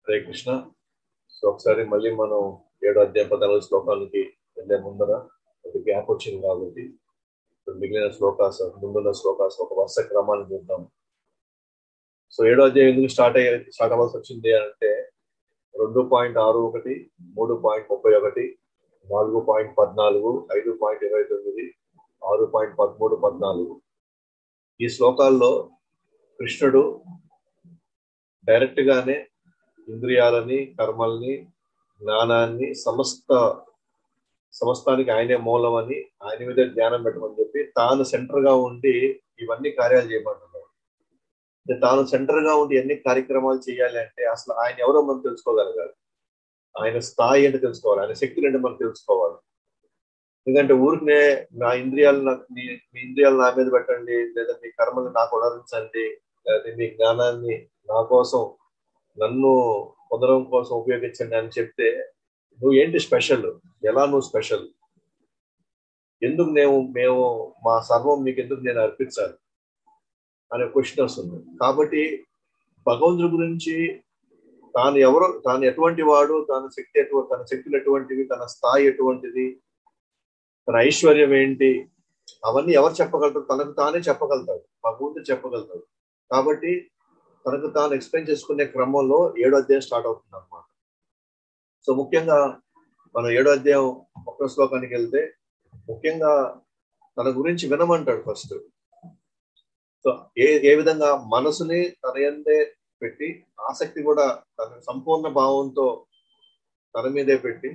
Hare Krishna so ఒకసారి మళ్ళీ మనం ఏడో అధ్యాయ పద్నాలుగు శ్లోకాలకి వెళ్ళే ముందర ఒక గ్యాప్ వచ్చింది కాబట్టి ఇప్పుడు మిగిలిన శ్లోకాస్ ముందున్న శ్లోకాస్ ఒక వర్ష క్రమాన్ని చూద్దాం సో ఏడో అధ్యాయం ఎందుకు స్టార్ట్ అయ్యే స్టార్ట్ అవ్వాల్సి వచ్చింది అంటే రెండు పాయింట్ ఆరు ఒకటి మూడు పాయింట్ ముప్పై ఒకటి నాలుగు పాయింట్ పద్నాలుగు ఐదు పాయింట్ ఇరవై తొమ్మిది ఆరు పాయింట్ పదమూడు పద్నాలుగు ఈ శ్లోకాల్లో కృష్ణుడు డైరెక్ట్ గానే ఇంద్రియాలని కర్మల్ని జ్ఞానాన్ని సమస్త సమస్తానికి ఆయనే మూలం అని ఆయన మీద ధ్యానం పెట్టమని చెప్పి తాను సెంటర్ గా ఉండి ఇవన్నీ కార్యాలు చేయమంటున్నాడు అంటే తాను సెంటర్ గా ఉండి ఎన్ని కార్యక్రమాలు చేయాలి అంటే అసలు ఆయన ఎవరో మనం తెలుసుకోగలగాలి ఆయన స్థాయి ఏంటో తెలుసుకోవాలి ఆయన శక్తులు ఏంటో మనం తెలుసుకోవాలి ఎందుకంటే ఊరికనే నా ఇంద్రియాలు మీ మీ ఇంద్రియాలు నా మీద పెట్టండి లేదా మీ కర్మలు నాకు ఉడరించండి లేదా మీ జ్ఞానాన్ని నా కోసం నన్ను పొందడం కోసం ఉపయోగించండి అని చెప్తే నువ్వు ఏంటి స్పెషల్ ఎలా నువ్వు స్పెషల్ ఎందుకు నేను మేము మా సర్వం మీకు ఎందుకు నేను అర్పించాలి అనే క్వశ్చన్ వస్తుంది కాబట్టి భగవంతుడి గురించి తాను ఎవరో తాను ఎటువంటి వాడు తన శక్తి ఎటువంటి తన శక్తులు ఎటువంటివి తన స్థాయి ఎటువంటిది తన ఐశ్వర్యం ఏంటి అవన్నీ ఎవరు చెప్పగలుగుతారు తనకు తానే చెప్పగలుగుతాడు భగవంతుడు చెప్పగలుగుతాడు కాబట్టి తనకు తాను ఎక్స్ప్లెయిన్ చేసుకునే క్రమంలో ఏడో అధ్యాయం స్టార్ట్ అవుతుంది అనమాట సో ముఖ్యంగా మనం ఏడో అధ్యాయం ఒక్క శ్లోకానికి వెళ్తే ముఖ్యంగా తన గురించి వినమంటాడు ఫస్ట్ సో ఏ ఏ విధంగా మనసుని తన ఎందే పెట్టి ఆసక్తి కూడా తన సంపూర్ణ భావంతో తన మీదే పెట్టి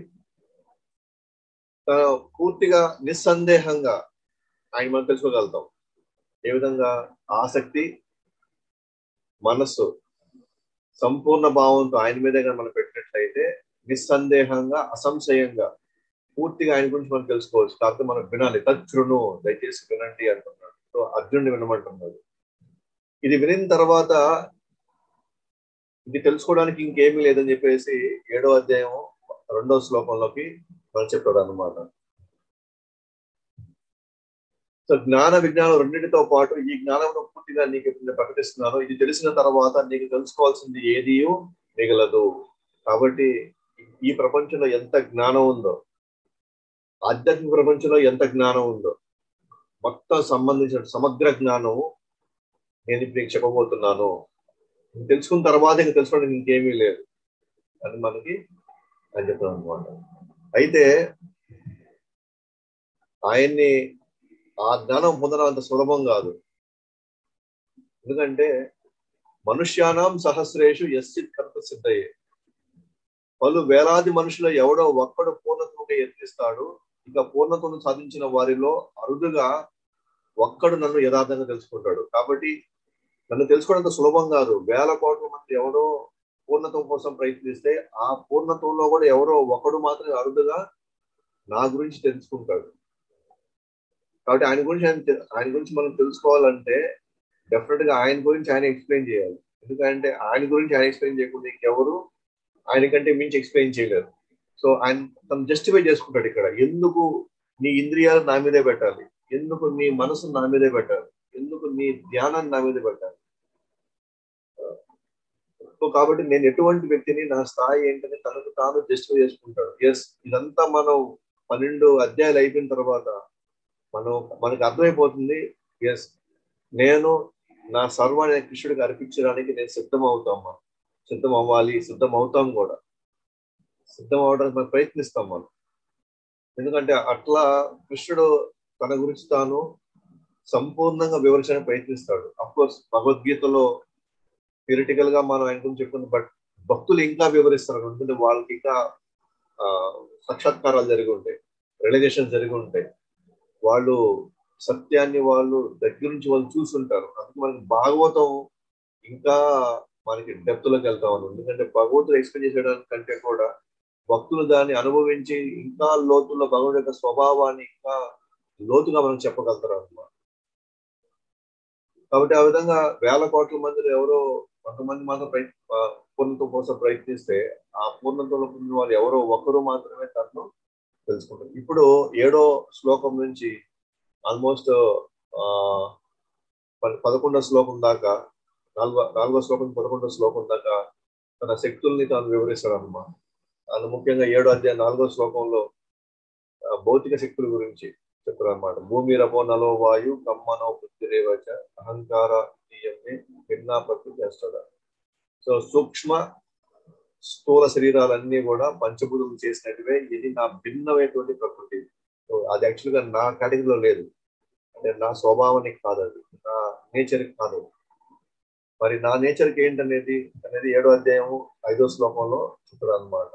తన పూర్తిగా నిస్సందేహంగా ఆయన మనం తెలుసుకోగలుగుతాం ఏ విధంగా ఆసక్తి మనస్సు సంపూర్ణ భావంతో ఆయన మీదే మనం పెట్టినట్లయితే నిస్సందేహంగా అసంశయంగా పూర్తిగా ఆయన గురించి మనం తెలుసుకోవచ్చు కాకపోతే మనం వినాలి తచ్చును దయచేసి వినండి అంటున్నాడు సో అర్జునుడిని వినమంటున్నాడు ఇది వినిన తర్వాత ఇది తెలుసుకోవడానికి ఇంకేమీ లేదని చెప్పేసి ఏడో అధ్యాయం రెండో శ్లోకంలోకి మనం చెప్పాడు అనమాట సో జ్ఞాన విజ్ఞానం రెండింటితో పాటు ఈ జ్ఞానం పూర్తిగా నీకు నేను ప్రకటిస్తున్నాను ఇది తెలిసిన తర్వాత నీకు తెలుసుకోవాల్సింది ఏది మిగలదు కాబట్టి ఈ ప్రపంచంలో ఎంత జ్ఞానం ఉందో ఆధ్యాత్మిక ప్రపంచంలో ఎంత జ్ఞానం ఉందో మొత్తం సంబంధించిన సమగ్ర జ్ఞానం నేను ఇప్పుడు నీకు చెప్పబోతున్నాను తెలుసుకున్న తర్వాత ఇంకా తెలుసుకోవడానికి ఇంకేమీ లేదు అని మనకి అని చెప్తాను అనమాట అయితే ఆయన్ని ఆ జ్ఞానం పొందడం అంత సులభం కాదు ఎందుకంటే మనుష్యానాం సహస్రేషు ఎస్సిత్ కర్త సిద్ధయ్యే పలు వేలాది మనుషులు ఎవడో ఒక్కడు పూర్ణత్వంగా యత్నిస్తాడు ఇంకా పూర్ణత్వం సాధించిన వారిలో అరుదుగా ఒక్కడు నన్ను యథార్థంగా తెలుసుకుంటాడు కాబట్టి నన్ను తెలుసుకోవడం సులభం కాదు వేల కోట్ల మంది ఎవరో పూర్ణత్వం కోసం ప్రయత్నిస్తే ఆ పూర్ణత్వంలో కూడా ఎవరో ఒకడు మాత్రమే అరుదుగా నా గురించి తెలుసుకుంటాడు కాబట్టి ఆయన గురించి ఆయన ఆయన గురించి మనం తెలుసుకోవాలంటే డెఫినెట్ గా ఆయన గురించి ఆయన ఎక్స్ప్లెయిన్ చేయాలి ఎందుకంటే ఆయన గురించి ఆయన ఎక్స్ప్లెయిన్ చేయకుండా ఇంకెవరు ఆయన కంటే మించి ఎక్స్ప్లెయిన్ చేయలేరు సో ఆయన తను జస్టిఫై చేసుకుంటాడు ఇక్కడ ఎందుకు నీ ఇంద్రియాలు నా మీదే పెట్టాలి ఎందుకు నీ మనసు నా మీదే పెట్టాలి ఎందుకు నీ ధ్యానాన్ని నా మీదే పెట్టాలి సో కాబట్టి నేను ఎటువంటి వ్యక్తిని నా స్థాయి ఏంటని తనకు తాను జస్టిఫై చేసుకుంటాడు ఎస్ ఇదంతా మనం పన్నెండు అధ్యాయాలు అయిపోయిన తర్వాత మనం మనకు అర్థమైపోతుంది ఎస్ నేను నా సర్వాన్ని కృష్ణుడికి అర్పించడానికి నేను సిద్ధం అవుతాం సిద్ధం అవ్వాలి సిద్ధం అవుతాం కూడా సిద్ధం అవడానికి మనం ప్రయత్నిస్తాం మనం ఎందుకంటే అట్లా కృష్ణుడు తన గురించి తాను సంపూర్ణంగా వివరించడానికి ప్రయత్నిస్తాడు కోర్స్ భగవద్గీతలో థియరిటికల్ గా మనం ఆయన గురించి చెప్పుకుంది బట్ భక్తులు ఇంకా వివరిస్తారు ఎందుకంటే వాళ్ళకి ఇంకా సాక్షాత్కారాలు జరిగి ఉంటాయి రిలైజేషన్ జరిగి ఉంటాయి వాళ్ళు సత్యాన్ని వాళ్ళు దగ్గర నుంచి వాళ్ళు చూసుంటారు అందుకు మనకి భాగవతం ఇంకా మనకి డెప్త్లోకి వెళ్తా ఉన్నాం ఎందుకంటే భగవంతుడు ఎక్స్ప్లెయిన్ చేసేయడానికి కంటే కూడా భక్తులు దాన్ని అనుభవించి ఇంకా లోతుల్లో భగవంతుడి యొక్క స్వభావాన్ని ఇంకా లోతుగా మనం చెప్పగలుగుతారు అనమాట కాబట్టి ఆ విధంగా వేల కోట్ల మందిలో ఎవరో కొంతమంది మాత్రం పూర్ణత్వం కోసం ప్రయత్నిస్తే ఆ పూర్ణత్వంలో పొందిన వాళ్ళు ఎవరో ఒకరు మాత్రమే తనను తెలుసుకుంటారు ఇప్పుడు ఏడో శ్లోకం నుంచి ఆల్మోస్ట్ పదకొండో శ్లోకం దాకా నాలుగో నాలుగో శ్లోకం పదకొండో శ్లోకం దాకా తన శక్తుల్ని తాను వివరిస్తాడు అనమాట అది ముఖ్యంగా ఏడో అధ్యాయ నాలుగో శ్లోకంలో ఆ, భౌతిక శక్తుల గురించి చెప్తారు అనమాట భూమి రపో నలో వాయు కమ్మనో బుద్ధిరేవచ అహంకార తీయమే భిన్నా ప్రకృతి చేస్తాడు సో సూక్ష్మ స్థూల శరీరాలన్నీ కూడా పంచభూతులు చేసినట్టువే ఇది నా భిన్నమైనటువంటి ప్రకృతి సో అది యాక్చువల్ గా నా కేటగిరీలో లేదు అంటే నా స్వభావానికి కాదు అది నా నేచర్కి కాదు అది. మరి నా నేచర్కి ఏంటనేది అనేది ఏడో అధ్యాయము ఐదో శ్లోకంలో చెప్తారు అనమాట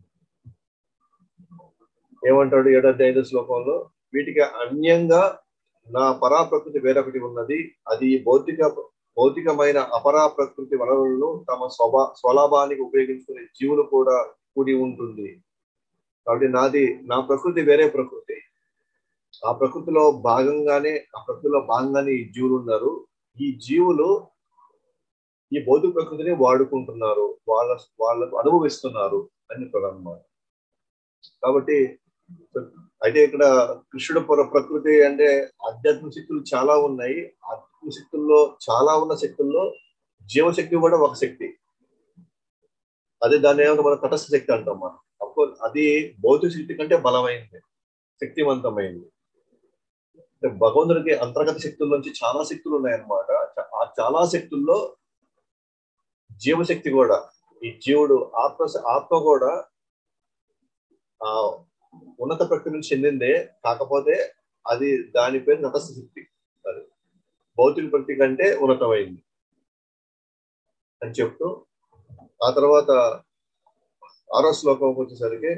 ఏమంటాడు ఏడో అధ్యాయ ఐదో శ్లోకంలో వీటికి అన్యంగా నా పరా ప్రకృతి వేరొకటి ఉన్నది అది భౌతిక భౌతికమైన అపరా ప్రకృతి వనరులను తమ స్వభా స్వలాభానికి ఉపయోగించుకునే జీవులు కూడా కూడి ఉంటుంది కాబట్టి నాది నా ప్రకృతి వేరే ప్రకృతి ఆ ప్రకృతిలో భాగంగానే ఆ ప్రకృతిలో భాగంగానే ఈ జీవులు ఉన్నారు ఈ జీవులు ఈ భౌతిక ప్రకృతిని వాడుకుంటున్నారు వాళ్ళ వాళ్ళకు అనుభవిస్తున్నారు అని అన్నమాట కాబట్టి అయితే ఇక్కడ కృష్ణుడు పుర ప్రకృతి అంటే ఆధ్యాత్మిక శక్తులు చాలా ఉన్నాయి ఆధ్యాత్మిక శక్తుల్లో చాలా ఉన్న శక్తుల్లో జీవశక్తి కూడా ఒక శక్తి అదే దాన్ని ఏమంటే మనం తటస్థ శక్తి అంటాం మనం అఫ్కోర్స్ అది భౌతిక శక్తి కంటే బలమైంది శక్తివంతమైంది అంటే భగవంతుడికి అంతర్గత శక్తుల నుంచి చాలా శక్తులు ఉన్నాయన్నమాట ఆ చాలా శక్తుల్లో జీవశక్తి కూడా ఈ జీవుడు ఆత్మ ఆత్మ కూడా ఆ ఉన్నత ప్రకృతి నుంచి చెందిందే కాకపోతే అది దాని పేరు నటస్థ శక్తి అది భౌతిక ప్రకృతి కంటే ఉన్నతమైంది అని చెప్తూ ఆ తర్వాత ఆరో శ్లోకం వచ్చేసరికి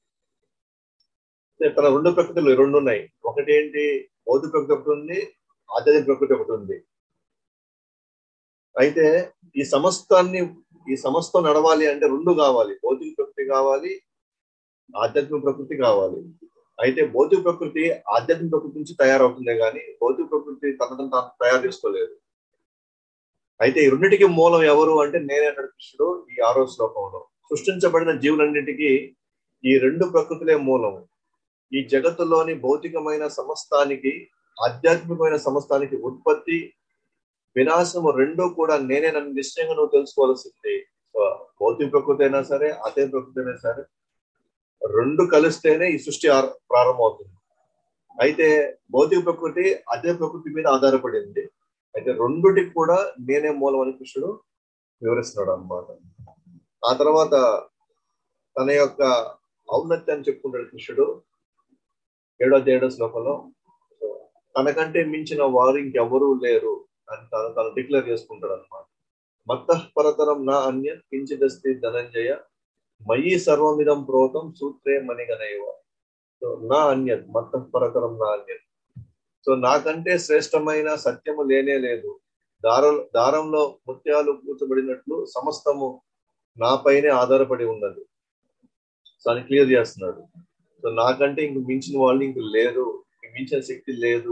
తన రెండు ప్రకృతులు రెండు ఉన్నాయి ఒకటి ఏంటి భౌతిక ప్రకృతి ఒకటి ఉంది ఆధ్యాత్మిక ప్రకృతి ఒకటి ఉంది అయితే ఈ సమస్తాన్ని ఈ సమస్తం నడవాలి అంటే రెండు కావాలి భౌతిక ప్రకృతి కావాలి ఆధ్యాత్మిక ప్రకృతి కావాలి అయితే భౌతిక ప్రకృతి ఆధ్యాత్మిక ప్రకృతి నుంచి తయారవుతుందే కానీ భౌతిక ప్రకృతి తనను తాను తయారు చేసుకోలేదు అయితే ఈ రెండింటికి మూలం ఎవరు అంటే నేనే అన్నాడు కృష్ణుడు ఈ ఆరో శ్లోకంలో సృష్టించబడిన జీవులన్నిటికీ ఈ రెండు ప్రకృతులే మూలం ఈ జగత్తులోని భౌతికమైన సమస్తానికి ఆధ్యాత్మికమైన సమస్తానికి ఉత్పత్తి వినాశము రెండూ కూడా నేనే నన్ను నిశ్చయంగా నువ్వు తెలుసుకోవాల్సింది భౌతిక ప్రకృతి అయినా సరే అదే ప్రకృతి అయినా సరే రెండు కలిస్తేనే ఈ సృష్టి ప్రారంభమవుతుంది అయితే భౌతిక ప్రకృతి అదే ప్రకృతి మీద ఆధారపడింది అయితే రెండుటికి కూడా నేనే మూలం అని కృష్ణుడు వివరిస్తున్నాడు అన్నమాట ఆ తర్వాత తన యొక్క ఔన్నత్యాన్ని చెప్పుకుంటాడు కృష్ణుడు ఏడో ఏడో శ్లోకంలో తనకంటే మించిన వారు ఇంకెవరూ లేరు అని తను తను డిక్లేర్ చేసుకుంటాడు అనమాట మత్త పరతరం నా అన్య కించిదస్తి ధనంజయ మయి సర్వమిదం ప్రోతం సూత్రే మణిగనైవ సో నా అన్యత్ మత్త పరతరం నా అన్యత్ సో నాకంటే శ్రేష్టమైన సత్యము లేనే లేదు దార దారంలో ముత్యాలు కూర్చబడినట్లు సమస్తము నాపైనే ఆధారపడి ఉన్నది సో అని క్లియర్ చేస్తున్నాడు సో నాకంటే ఇంక మించిన వాళ్ళు ఇంక లేరు మించిన శక్తి లేదు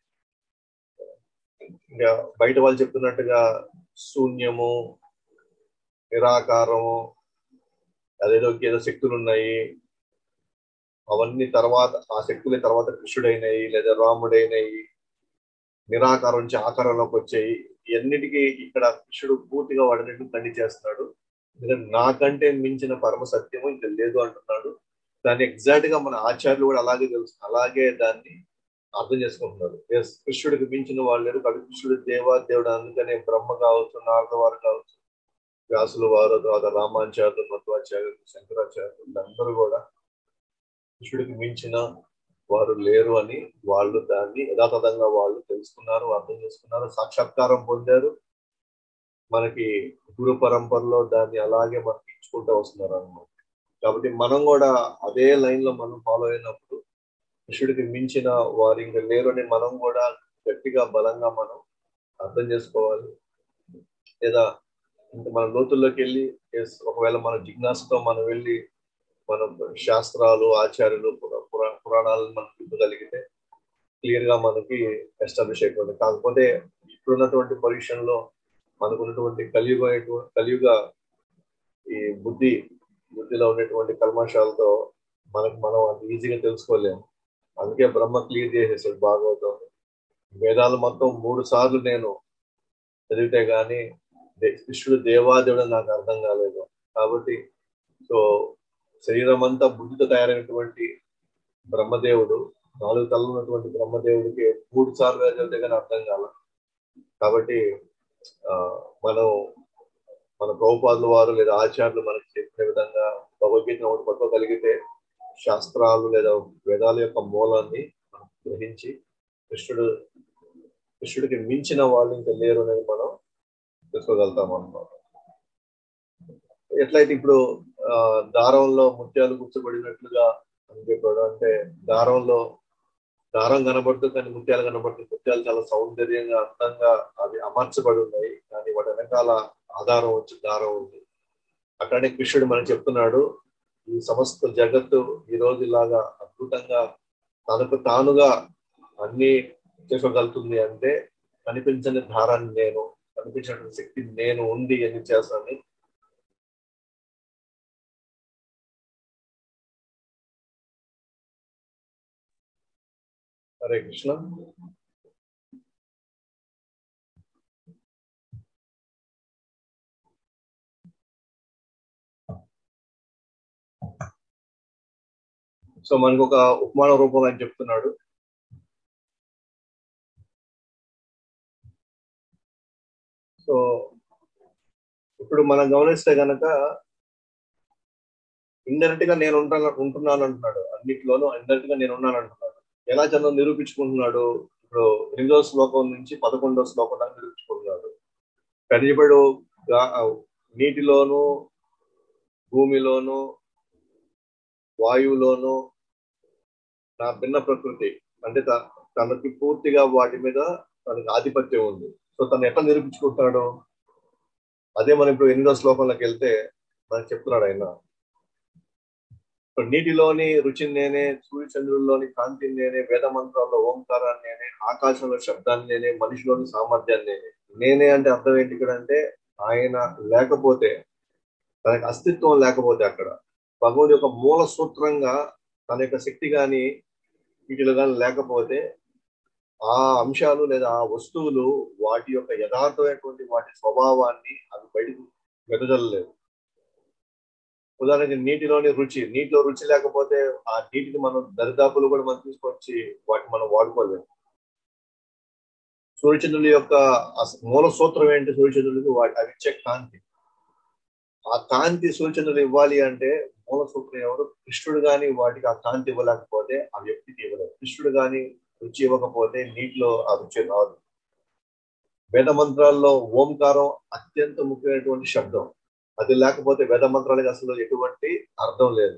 ఇంకా బయట వాళ్ళు చెప్తున్నట్టుగా శూన్యము నిరాకారము అదేదో ఏదో శక్తులు ఉన్నాయి అవన్నీ తర్వాత ఆ శక్తులే తర్వాత కృష్ణుడైనాయి లేదా రాముడైనాయి నిరాకారం నుంచి ఆకారంలోకి వచ్చాయి ఇవన్నిటికీ ఇక్కడ కృష్ణుడు పూర్తిగా వాడినట్టు ఖండి చేస్తున్నాడు నాకంటే మించిన పరమ సత్యము ఇంకా లేదు అంటున్నాడు దాన్ని ఎగ్జాక్ట్ గా మన ఆచార్యులు కూడా అలాగే తెలుసు అలాగే దాన్ని అర్థం చేసుకుంటున్నారు ఎస్ కృష్ణుడికి మించిన వాళ్ళు లేరు కాబట్టి కృష్ణుడు దేవా దేవుడు అందుకనే బ్రహ్మ కావచ్చు నారద వారు కావచ్చు వ్యాసులు వారు తర్వాత రామాచార్యులు మధ్వాచార్యులు శంకరాచార్యులు అందరూ కూడా కృష్ణుడికి మించిన వారు లేరు అని వాళ్ళు దాన్ని యథాతథంగా వాళ్ళు తెలుసుకున్నారు అర్థం చేసుకున్నారు సాక్షాత్కారం పొందారు మనకి గురు పరంపరలో దాన్ని అలాగే మనకి ఇచ్చుకుంటూ వస్తున్నారు అన్నమాట కాబట్టి మనం కూడా అదే లైన్ లో మనం ఫాలో అయినప్పుడు కృష్ణుడికి మించిన వారు ఇంకా లేరు అని మనం కూడా గట్టిగా బలంగా మనం అర్థం చేసుకోవాలి లేదా ఇంకా మన లోతుల్లోకి వెళ్ళి ఒకవేళ మన జిజ్ఞాసతో మనం వెళ్ళి మనం శాస్త్రాలు ఆచార్యులు పురా పురాణాలను మనం చూపగలిగితే క్లియర్ గా మనకి ఎస్టాబ్లిష్ అయిపోతుంది కాకపోతే ఇప్పుడున్నటువంటి పొజిషన్ లో మనకున్నటువంటి కలియుగ కలియుగ ఈ బుద్ధి బుద్ధిలో ఉన్నటువంటి కల్మషాలతో మనకు మనం అంత ఈజీగా తెలుసుకోలేము అందుకే బ్రహ్మ క్లియర్ చేసేసాడు భాగవతం వేదాలు మొత్తం మూడు సార్లు నేను చదివితే గాని కృష్ణుడు దేవాదేవుడు నాకు అర్థం కాలేదు కాబట్టి సో శరీరం అంతా బుద్ధితో తయారైనటువంటి బ్రహ్మదేవుడు నాలుగు తలలు ఉన్నటువంటి బ్రహ్మదేవుడికి మూడు సార్లు వెళ్తే కానీ అర్థం కాల కాబట్టి ఆ మనం మన ప్రభుపాదుల వారు లేదా ఆచార్యులు మనకి చెప్పిన విధంగా భగవద్గీత ఒకటి పట్టుకోగలిగితే శాస్త్రాలు లేదా వేదాల యొక్క మూలాన్ని మనం గ్రహించి కృష్ణుడు కృష్ణుడికి మించిన వాళ్ళు ఇంకా లేరు అనేది మనం తెలుసుకోగలుగుతాం అన్నమాట ఎట్లయితే ఇప్పుడు ఆ దారంలో ముత్యాలు కూర్చోబడినట్లుగా అని చెప్పాడు అంటే దారంలో దారం కనబడుతుంది కానీ ముత్యాలు కనబడుతుంది ముత్యాలు చాలా సౌందర్యంగా అందంగా అవి అమర్చబడి ఉన్నాయి కానీ వాటి వెనకాల ఆధారం వచ్చి దారం ఉంది అక్కడనే కృష్ణుడు మనకు చెప్తున్నాడు ఈ సమస్త జగత్తు ఈ రోజు ఇలాగా అద్భుతంగా తనకు తానుగా అన్ని చేసుకోగలుగుతుంది అంటే కనిపించని దారాన్ని నేను కనిపించినటువంటి శక్తి నేను ఉంది అని చేస్తానని హరే కృష్ణ సో మనకు ఒక ఉపమాన రూపంలో అని చెప్తున్నాడు సో ఇప్పుడు మనం గమనిస్తే గనక ఇండైరెక్ట్ గా నేను ఉంటాను ఉంటున్నాను అంటున్నాడు అన్నిటిలోనూ ఇండైరెక్ట్ గా నేను ఉన్నాను అంటున్నాడు ఎలా చంద్రం నిరూపించుకుంటున్నాడు ఇప్పుడు ఎనిమిదో శ్లోకం నుంచి పదకొండో శ్లోకం దాకా నిరూపించుకుంటున్నాడు కనిపడు నీటిలోను భూమిలోను వాయువులోను నా భిన్న ప్రకృతి అంటే తనకి పూర్తిగా వాటి మీద తనకి ఆధిపత్యం ఉంది సో తను ఎట్లా నిరూపించుకుంటున్నాడు అదే మనం ఇప్పుడు ఎనిమిదో శ్లోకంలోకి వెళ్తే మనకు చెప్తున్నాడు ఆయన నీటిలోని రుచిని నేనే సూర్యచంద్రుల్లోని కాంతిని నేనే వేద మంత్రాల్లో ఓంకారాన్ని నేనే ఆకాశంలో శబ్దాన్ని నేనే మనిషిలోని సామర్థ్యాన్ని నేనే నేనే అంటే అర్థం ఏంటి ఇక్కడ అంటే ఆయన లేకపోతే తనకి అస్తిత్వం లేకపోతే అక్కడ భగవంతుడి యొక్క మూల సూత్రంగా తన యొక్క శక్తి కానీ వీటిలో కానీ లేకపోతే ఆ అంశాలు లేదా ఆ వస్తువులు వాటి యొక్క యథార్థమైనటువంటి వాటి స్వభావాన్ని అవి బయటకు వెదజల్లలేవు ఉదాహరణకి నీటిలోని రుచి నీటిలో రుచి లేకపోతే ఆ నీటిని మనం దరిదాపులు కూడా మనం తీసుకొచ్చి వాటిని మనం వాడుకోలేము సూర్యచంద్రుల యొక్క మూల సూత్రం ఏంటి సూర్యచంద్రుడికి వాటి అవి ఇచ్చే కాంతి ఆ కాంతి సూర్యచంద్రులు ఇవ్వాలి అంటే మూల సూత్రం ఎవరు కృష్ణుడు గాని వాటికి ఆ కాంతి ఇవ్వలేకపోతే ఆ వ్యక్తికి ఇవ్వలేదు కృష్ణుడు గాని రుచి ఇవ్వకపోతే నీటిలో ఆ రుచి రాదు వేద మంత్రాల్లో ఓంకారం అత్యంత ముఖ్యమైనటువంటి శబ్దం అది లేకపోతే వేద మంత్రాలకు అసలు ఎటువంటి అర్థం లేదు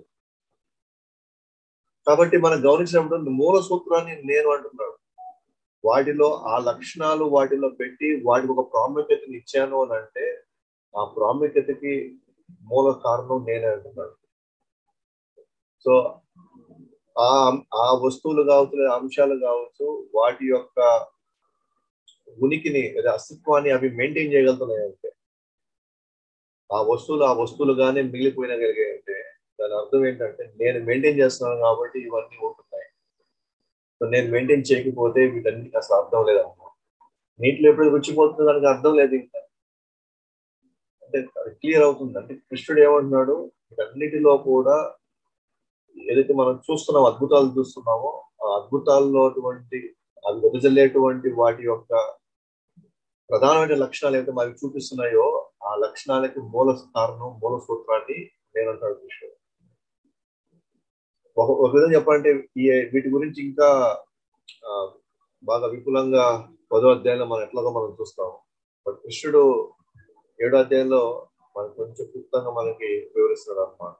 కాబట్టి మనం గమనించినప్పుడు మూల సూత్రాన్ని నేను అంటున్నాడు వాటిలో ఆ లక్షణాలు వాటిలో పెట్టి వాటికి ఒక ప్రాముఖ్యతని ఇచ్చాను అని అంటే ఆ ప్రాముఖ్యతకి మూల కారణం నేనే అంటున్నాడు సో ఆ ఆ వస్తువులు కావచ్చు లేదా అంశాలు కావచ్చు వాటి యొక్క ఉనికిని లేదా అస్తిత్వాన్ని అవి మెయింటైన్ చేయగలుగుతున్నాయి అంటే ఆ వస్తువులు ఆ వస్తువులుగానే మిగిలిపోయినగలిగాయి అంటే దాని అర్థం ఏంటంటే నేను మెయింటైన్ చేస్తున్నాను కాబట్టి ఇవన్నీ ఉంటున్నాయి సో నేను మెయింటైన్ చేయకపోతే వీటన్నిటికి అసలు అర్థం లేదన్నమాట నీటిలో ఎప్పుడు రుచిపోతుందో దానికి అర్థం లేదు ఇంకా అంటే అది క్లియర్ అవుతుంది అంటే కృష్ణుడు ఏమంటున్నాడు వీటన్నిటిలో కూడా ఏదైతే మనం చూస్తున్నాం అద్భుతాలు చూస్తున్నామో ఆ అద్భుతాల్లో అటువంటి అవి వెదజల్లేటువంటి వాటి యొక్క ప్రధానమైన లక్షణాలు ఏవైతే మనకి చూపిస్తున్నాయో ఆ లక్షణాలకి మూల కారణం మూల సూత్రాన్ని నేనంటాడు కృష్ణుడు ఒక ఒక విధంగా చెప్పాలంటే ఈ వీటి గురించి ఇంకా బాగా విపులంగా పదో అధ్యాయంలో మనం ఎట్లాగో మనం చూస్తాం బట్ కృష్ణుడు ఏడో అధ్యాయంలో మనకు కొంచెం క్లుప్తంగా మనకి వివరిస్తున్నాడు అన్నమాట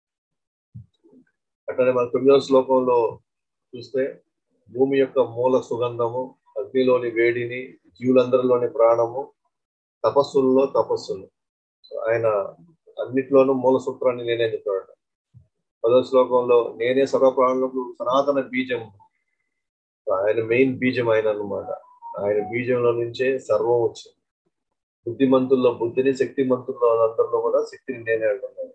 అట్లనే మన తొమ్మిదవ శ్లోకంలో చూస్తే భూమి యొక్క మూల సుగంధము అగ్నిలోని వేడిని జీవులందరిలోని ప్రాణము తపస్సుల్లో తపస్సులు ఆయన అన్నిట్లోనూ మూల సూత్రాన్ని నేనే చెప్పాడు పదో శ్లోకంలో నేనే సర్వప్రాణులకు సనాతన బీజం ఆయన మెయిన్ బీజం ఆయన అన్నమాట ఆయన బీజంలో నుంచే సర్వం వచ్చింది బుద్ధిమంతుల్లో బుద్ధిని శక్తిమంతుల్లో అందరిలో కూడా శక్తిని నేనే అంటున్నాను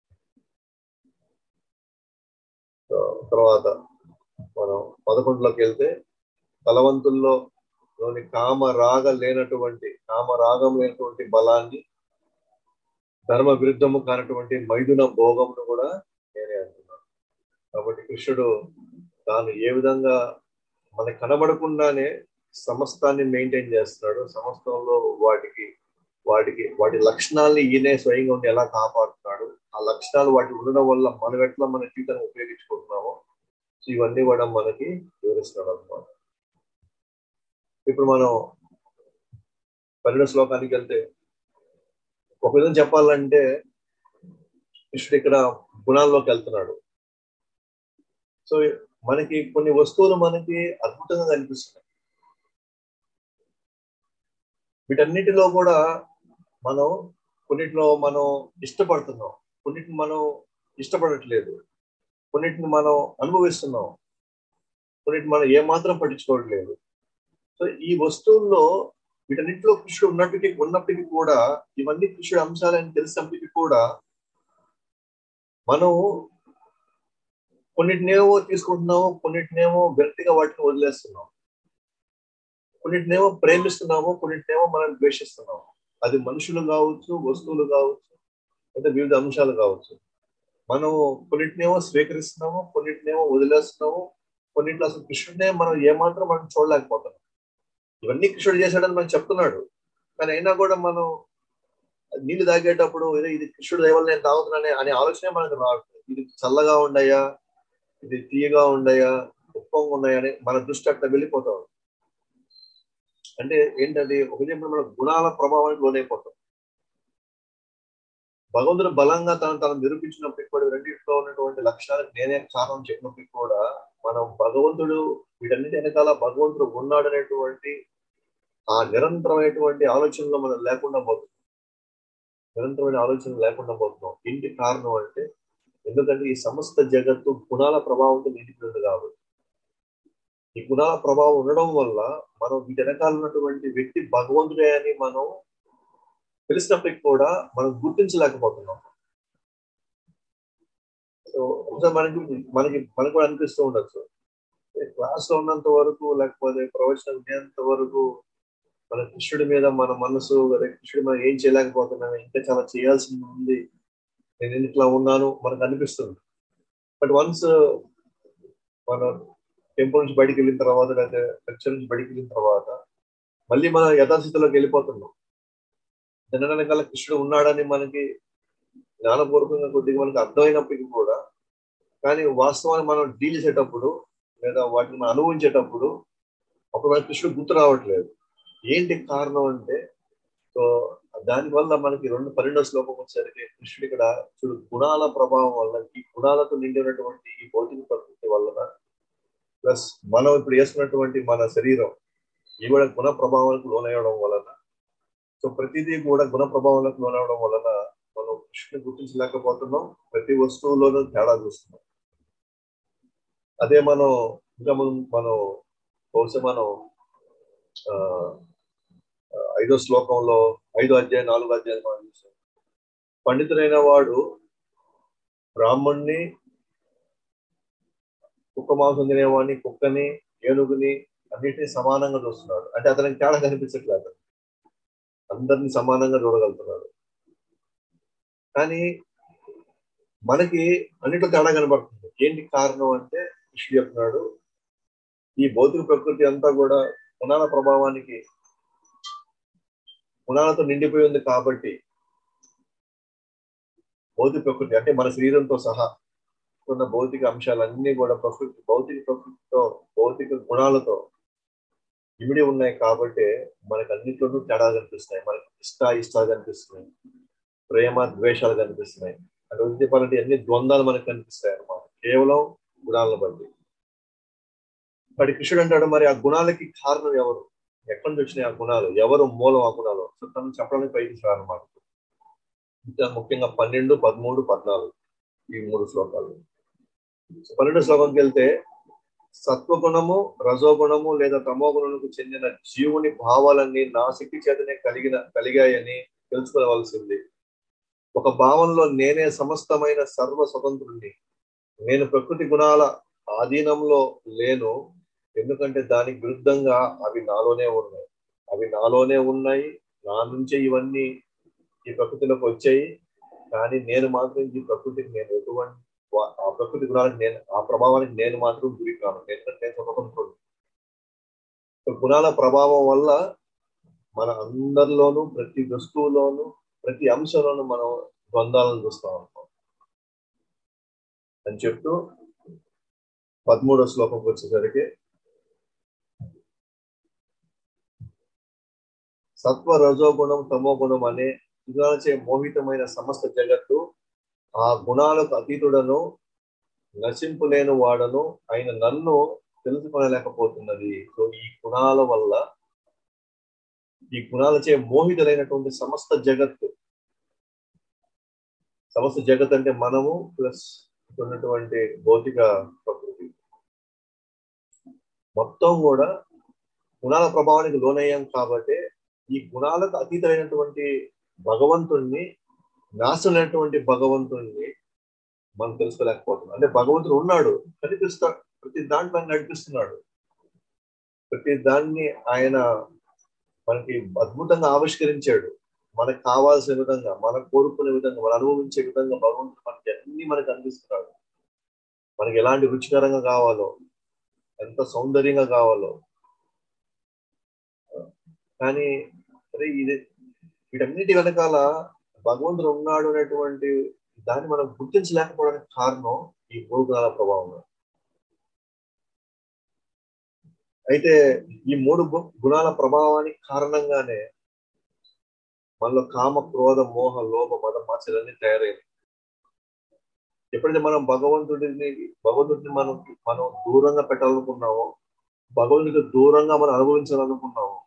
తర్వాత మనం పదకొండులోకి వెళ్తే బలవంతుల్లో లోని కామ రాగ లేనటువంటి కామ రాగం లేనటువంటి బలాన్ని ధర్మ విరుద్ధము కానటువంటి మైదున భోగమును కూడా నేనే అంటున్నాను కాబట్టి కృష్ణుడు తాను ఏ విధంగా మనకు కనబడకుండానే సమస్తాన్ని మెయింటైన్ చేస్తున్నాడు సమస్తంలో వాటికి వాటికి వాటి లక్షణాలని ఈయనే స్వయంగా ఉండి ఎలా కాపాడుతున్నాడు ఆ లక్షణాలు వాటి ఉండడం వల్ల మనం ఎట్లా మన జీవితాన్ని ఉపయోగించుకుంటున్నామో సో ఇవన్నీ కూడా మనకి వివరిస్తున్నాడు అనమాట ఇప్పుడు మనం పన్నెండు శ్లోకానికి వెళ్తే ఒక విధంగా చెప్పాలంటే కృష్ణుడు ఇక్కడ గుణాల్లోకి వెళ్తున్నాడు సో మనకి కొన్ని వస్తువులు మనకి అద్భుతంగా కనిపిస్తున్నాయి వీటన్నిటిలో కూడా మనం కొన్నిటిలో మనం ఇష్టపడుతున్నాం కొన్నిటిని మనం ఇష్టపడట్లేదు కొన్నిటిని మనం అనుభవిస్తున్నాం కొన్నిటిని మనం ఏమాత్రం పట్టించుకోవట్లేదు సో ఈ వస్తువుల్లో వీటన్నిటిలో కృష్ణుడు ఉన్నప్పటికీ ఉన్నప్పటికీ కూడా ఇవన్నీ కృష్ణుడు అంశాలని తెలిసినప్పటికీ కూడా మనం కొన్నిటినేమో తీసుకుంటున్నాము కొన్నిటినేమో వ్యక్తిగా వాటిని వదిలేస్తున్నాం కొన్నిటినేమో ప్రేమిస్తున్నాము కొన్నిటినేమో మనం ద్వేషిస్తున్నాము అది మనుషులు కావచ్చు వస్తువులు కావచ్చు లేదా వివిధ అంశాలు కావచ్చు మనం కొన్నిటినేమో స్వీకరిస్తున్నాము కొన్నిటినేమో వదిలేస్తున్నాము కొన్నిట్లో అసలు కృష్ణుడినే మనం ఏమాత్రం మనం చూడలేకపోతున్నాం ఇవన్నీ కృష్ణుడు చేశాడని మనం చెప్తున్నాడు కానీ అయినా కూడా మనం నీళ్లు తాగేటప్పుడు ఇది కృష్ణుడు దయవల్ల నేను తాగుతున్నానే అనే ఆలోచనే మనకు రావట్లేదు ఇది చల్లగా ఉండయా ఇది తీయగా ఉండయా ఉప్పంగా ఉన్నాయా అని మన దృష్టి అట్లా వెళ్ళిపోతాం అంటే ఏంటది ఒక మన గుణాల ప్రభావానికి లోనైపోతాం భగవంతుడు బలంగా తను తను నిరూపించినప్పటికీ కూడా రెండింటిలో ఉన్నటువంటి లక్ష్యాలకు నేనే కారణం చెప్పినప్పటికీ కూడా మనం భగవంతుడు వీటన్నిటి వెనకాల భగవంతుడు ఉన్నాడనేటువంటి ఆ నిరంతరమైనటువంటి ఆలోచనలో మనం లేకుండా పోతున్నాం నిరంతరమైన ఆలోచన లేకుండా పోతున్నాం ఇంటి కారణం అంటే ఎందుకంటే ఈ సమస్త జగత్తు గుణాల ప్రభావంతో నిండిపోయింది కాబట్టి ఈ గుణాల ప్రభావం ఉండడం వల్ల మనం వీటి వెనకాల ఉన్నటువంటి వ్యక్తి భగవంతుడే అని మనం తెలిసినప్పటికీ కూడా మనం గుర్తించలేకపోతున్నాం సో ఒకసారి మనకి మనకి మనకు కూడా అనిపిస్తూ ఉండొచ్చు క్లాస్ లో ఉన్నంత వరకు లేకపోతే ప్రవచనం వినేంత వరకు మన కృష్ణుడి మీద మన మనసు కృష్ణుడి మనం ఏం చేయలేకపోతున్నాను ఇంకా చాలా చేయాల్సింది ఉంది నేను ఇట్లా ఉన్నాను మనకు అనిపిస్తుంది బట్ వన్స్ మన టెంపుల్ నుంచి బయటికి వెళ్ళిన తర్వాత లేదా లెక్చర్ నుంచి బయటికి వెళ్ళిన తర్వాత మళ్ళీ మన యథాస్థితిలోకి వెళ్ళిపోతున్నాం జనరకాల కృష్ణుడు ఉన్నాడని మనకి జ్ఞానపూర్వకంగా కొద్దిగా మనకి అర్థమైనప్పటికీ కూడా కానీ వాస్తవాన్ని మనం డీల్ చేసేటప్పుడు లేదా వాటిని మనం అనుభవించేటప్పుడు అప్పుడు మనకి కృష్ణుడు గుర్తు రావట్లేదు ఏంటి కారణం అంటే సో దానివల్ల మనకి రెండు పన్నెండో శ్లోకం వచ్చేసరికి కృష్ణుడు ఇక్కడ చూడు గుణాల ప్రభావం వల్ల ఈ గుణాలతో నిండి ఉన్నటువంటి ఈ భౌతిక ప్రకృతి వలన ప్లస్ మనం ఇప్పుడు వేసుకున్నటువంటి మన శరీరం ఇవి కూడా గుణ ప్రభావాలకు లోనయ్యడం వలన సో ప్రతిదీ కూడా గుణ ప్రభావాలకు లోనవడం వలన మనం కృష్ణుని గుర్తించలేకపోతున్నాం ప్రతి వస్తువులోనూ తేడా చూస్తున్నాం అదే మనం ఇంకా మనం మనం బహుశా మనం ఐదో శ్లోకంలో ఐదో అధ్యాయం నాలుగో అధ్యాయం మనం చూసాం పండితుడైన వాడు బ్రాహ్మణ్ణి కుక్క మాంసం తినేవాడిని కుక్కని ఏనుగుని అన్నిటినీ సమానంగా చూస్తున్నాడు అంటే అతనికి తేడా కనిపించట్లేదు అందరినీ సమానంగా చూడగలుగుతున్నాడు కానీ మనకి అన్నిట్లో తేడా కనబడుతుంది ఏంటి కారణం అంటే కృష్ణుడు చెప్తున్నాడు ఈ భౌతిక ప్రకృతి అంతా కూడా గుణాల ప్రభావానికి గుణాలతో నిండిపోయి ఉంది కాబట్టి భౌతిక ప్రకృతి అంటే మన శరీరంతో సహా ఉన్న భౌతిక అంశాలన్నీ కూడా ప్రకృతి భౌతిక ప్రకృతితో భౌతిక గుణాలతో ఇమిడి ఉన్నాయి కాబట్టి మనకు అన్నిట్లోనూ తేడా కనిపిస్తున్నాయి మనకి ఇష్ట ఇష్టాలు కనిపిస్తున్నాయి ప్రేమ ద్వేషాలు కనిపిస్తున్నాయి అంటే చెప్పాలంటే అన్ని ద్వంద్వాలు మనకు కనిపిస్తాయి అన్నమాట కేవలం గుణాలను బట్టి మరి కృష్ణుడు అంటాడు మరి ఆ గుణాలకి కారణం ఎవరు ఎక్కడి నుంచి వచ్చినాయి ఆ గుణాలు ఎవరు మూలం ఆ గుణాలు సో తను చెప్పడానికి ప్రయత్నించాలన్నమాట ఇంకా ముఖ్యంగా పన్నెండు పదమూడు పద్నాలుగు ఈ మూడు శ్లోకాలు పన్నెండు శ్లోకంకి వెళ్తే సత్వగుణము రజోగుణము లేదా తమోగుణములకు చెందిన జీవుని భావాలన్నీ నా శక్తి చేతనే కలిగిన కలిగాయని తెలుసుకోవలసింది ఒక భావంలో నేనే సమస్తమైన సర్వ స్వతంత్రుణ్ణి నేను ప్రకృతి గుణాల ఆధీనంలో లేను ఎందుకంటే దానికి విరుద్ధంగా అవి నాలోనే ఉన్నాయి అవి నాలోనే ఉన్నాయి నా నుంచే ఇవన్నీ ఈ ప్రకృతిలోకి వచ్చాయి కానీ నేను మాత్రం ఈ ప్రకృతికి నేను ఎటువంటి వా- ఆ ప్రకృతి గుణాలకు నేను ఆ ప్రభావానికి నేను మాత్రం గురి కాను ఎందుకంటే నేను స్వతంత్రుడు సో గుణాల ప్రభావం వల్ల మన అందరిలోనూ ప్రతి వస్తువులోనూ ప్రతి అంశంలోనూ మనం ద్వంద్వాలను చూస్తాం ఉంటాం అని చెప్తూ పదమూడో శ్లోకంకి వచ్చేసరికి సత్వ రజోగుణం తమో గుణం అనే గుణాలచే మోహితమైన సమస్త జగత్తు ఆ గుణాలకు అతీతుడను నశింపులేని వాడను అయిన నన్ను తెలుసుకొనలేకపోతున్నది సో ఈ గుణాల వల్ల ఈ గుణాలచే మోహితులైనటువంటి సమస్త జగత్తు సమస్త జగత్ అంటే మనము ప్లస్ ఉన్నటువంటి భౌతిక ప్రకృతి మొత్తం కూడా గుణాల ప్రభావానికి లోనయ్యాం కాబట్టి ఈ గుణాలకు అతీతమైనటువంటి భగవంతుణ్ణి నాశనమైనటువంటి భగవంతుణ్ణి మనం తెలుసుకోలేకపోతున్నాం అంటే భగవంతుడు ఉన్నాడు కనిపిస్తా ప్రతి దాంట్లో ఆయన నడిపిస్తున్నాడు ప్రతి దాన్ని ఆయన మనకి అద్భుతంగా ఆవిష్కరించాడు మనకు కావాల్సిన విధంగా మనకు కోరుకునే విధంగా మనం అనుభవించే విధంగా భగవంతుడు మనకి అన్ని మనకు అందిస్తున్నాడు మనకి ఎలాంటి రుచికరంగా కావాలో ఎంత సౌందర్యంగా కావాలో కానీ అరే ఇది వీటన్నిటి వెనకాల భగవంతుడు ఉన్నాడు అనేటువంటి దాన్ని మనం గుర్తించలేకపోవడానికి కారణం ఈ మూడు గుణాల ప్రభావం అయితే ఈ మూడు గు- గుణాల ప్రభావానికి కారణంగానే మనలో కామ క్రోధ మోహ లోభ మద మాచలన్నీ తయారైంది ఎప్పుడైతే మనం భగవంతుడిని భగవంతుడిని మనం మనం దూరంగా పెట్టాలనుకున్నామో భగవంతుడికి దూరంగా మనం అనుభవించాలనుకున్నాము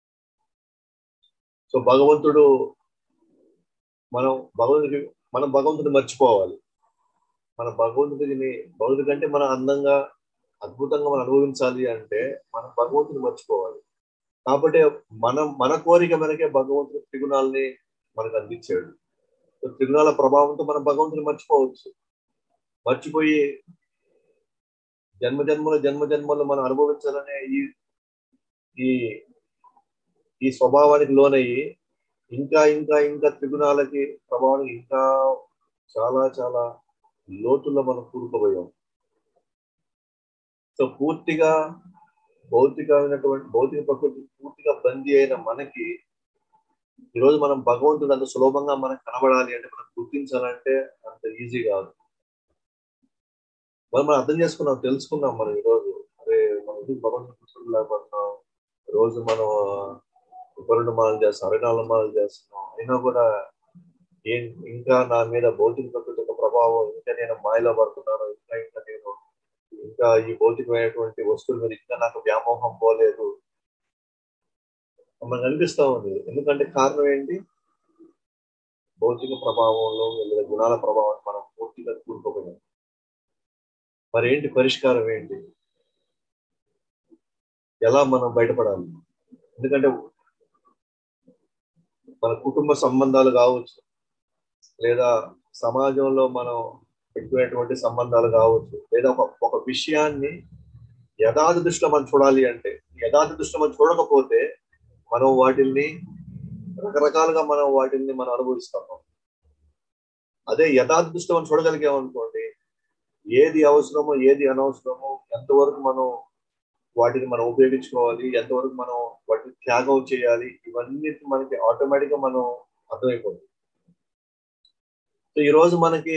సో భగవంతుడు మనం భగవంతుడికి మనం భగవంతుడిని మర్చిపోవాలి మన భగవంతుడిని భగవంతుడి కంటే మనం అందంగా అద్భుతంగా మనం అనుభవించాలి అంటే మనం భగవంతుని మర్చిపోవాలి కాబట్టి మనం మన కోరిక మనకే భగవంతుడు త్రిగుణాలని మనకు అందించాడు సో త్రిగుణాల ప్రభావంతో మనం భగవంతుని మర్చిపోవచ్చు మర్చిపోయి జన్మ జన్మల జన్మ జన్మలు మనం అనుభవించాలనే ఈ ఈ ఈ స్వభావానికి లోనయ్యి ఇంకా ఇంకా ఇంకా త్రిగుణాలకి ప్రభావానికి ఇంకా చాలా చాలా లోతుల్లో మనం కూరుకుపోయాం సో పూర్తిగా భౌతికమైనటువంటి భౌతిక ప్రకృతి పూర్తిగా బందీ అయిన మనకి ఈరోజు మనం భగవంతుడు అంత సులభంగా మనకు కనబడాలి అంటే మనం గుర్తించాలంటే అంత ఈజీ కాదు మనం మనం అర్థం చేసుకున్నాం తెలుసుకున్నాం మనం ఈరోజు అరే మనం ఎందుకు భగవంతుడు గుర్తులేకపోతున్నాం రోజు మనం పరుడు మాలలు చేస్తాం అరణాల మాలలు చేస్తున్నాం అయినా కూడా ఏం ఇంకా నా మీద భౌతిక ప్రకృతి యొక్క ప్రభావం ఇంకా నేను మాయలో పడుతున్నాను ఇంకా ఇంకా నేను ఇంకా ఈ భౌతికమైనటువంటి వస్తువుల మీద ఇంకా నాకు వ్యామోహం పోలేదు మనకు అనిపిస్తా ఉంది ఎందుకంటే కారణం ఏంటి భౌతిక ప్రభావంలో లేదా గుణాల ప్రభావం మనం పూర్తిగా కూరుకోపోయాం మరి ఏంటి పరిష్కారం ఏంటి ఎలా మనం బయటపడాలి ఎందుకంటే మన కుటుంబ సంబంధాలు కావచ్చు లేదా సమాజంలో మనం పెట్టుకునేటువంటి సంబంధాలు కావచ్చు లేదా ఒక ఒక విషయాన్ని యథార్థ దృష్టిలో మనం చూడాలి అంటే యథార్థ దృష్టిలో మనం చూడకపోతే మనం వాటిల్ని రకరకాలుగా మనం వాటిని మనం అనుభవిస్తాము అదే యథార్థ దృష్టిలో మనం చూడగలిగామనుకోండి ఏది అవసరమో ఏది అనవసరమో ఎంతవరకు మనం వాటిని మనం ఉపయోగించుకోవాలి ఎంతవరకు మనం వాటిని త్యాగం చేయాలి ఇవన్నీ మనకి ఆటోమేటిక్ గా మనం అర్థమైపోతుంది సో ఈ రోజు మనకి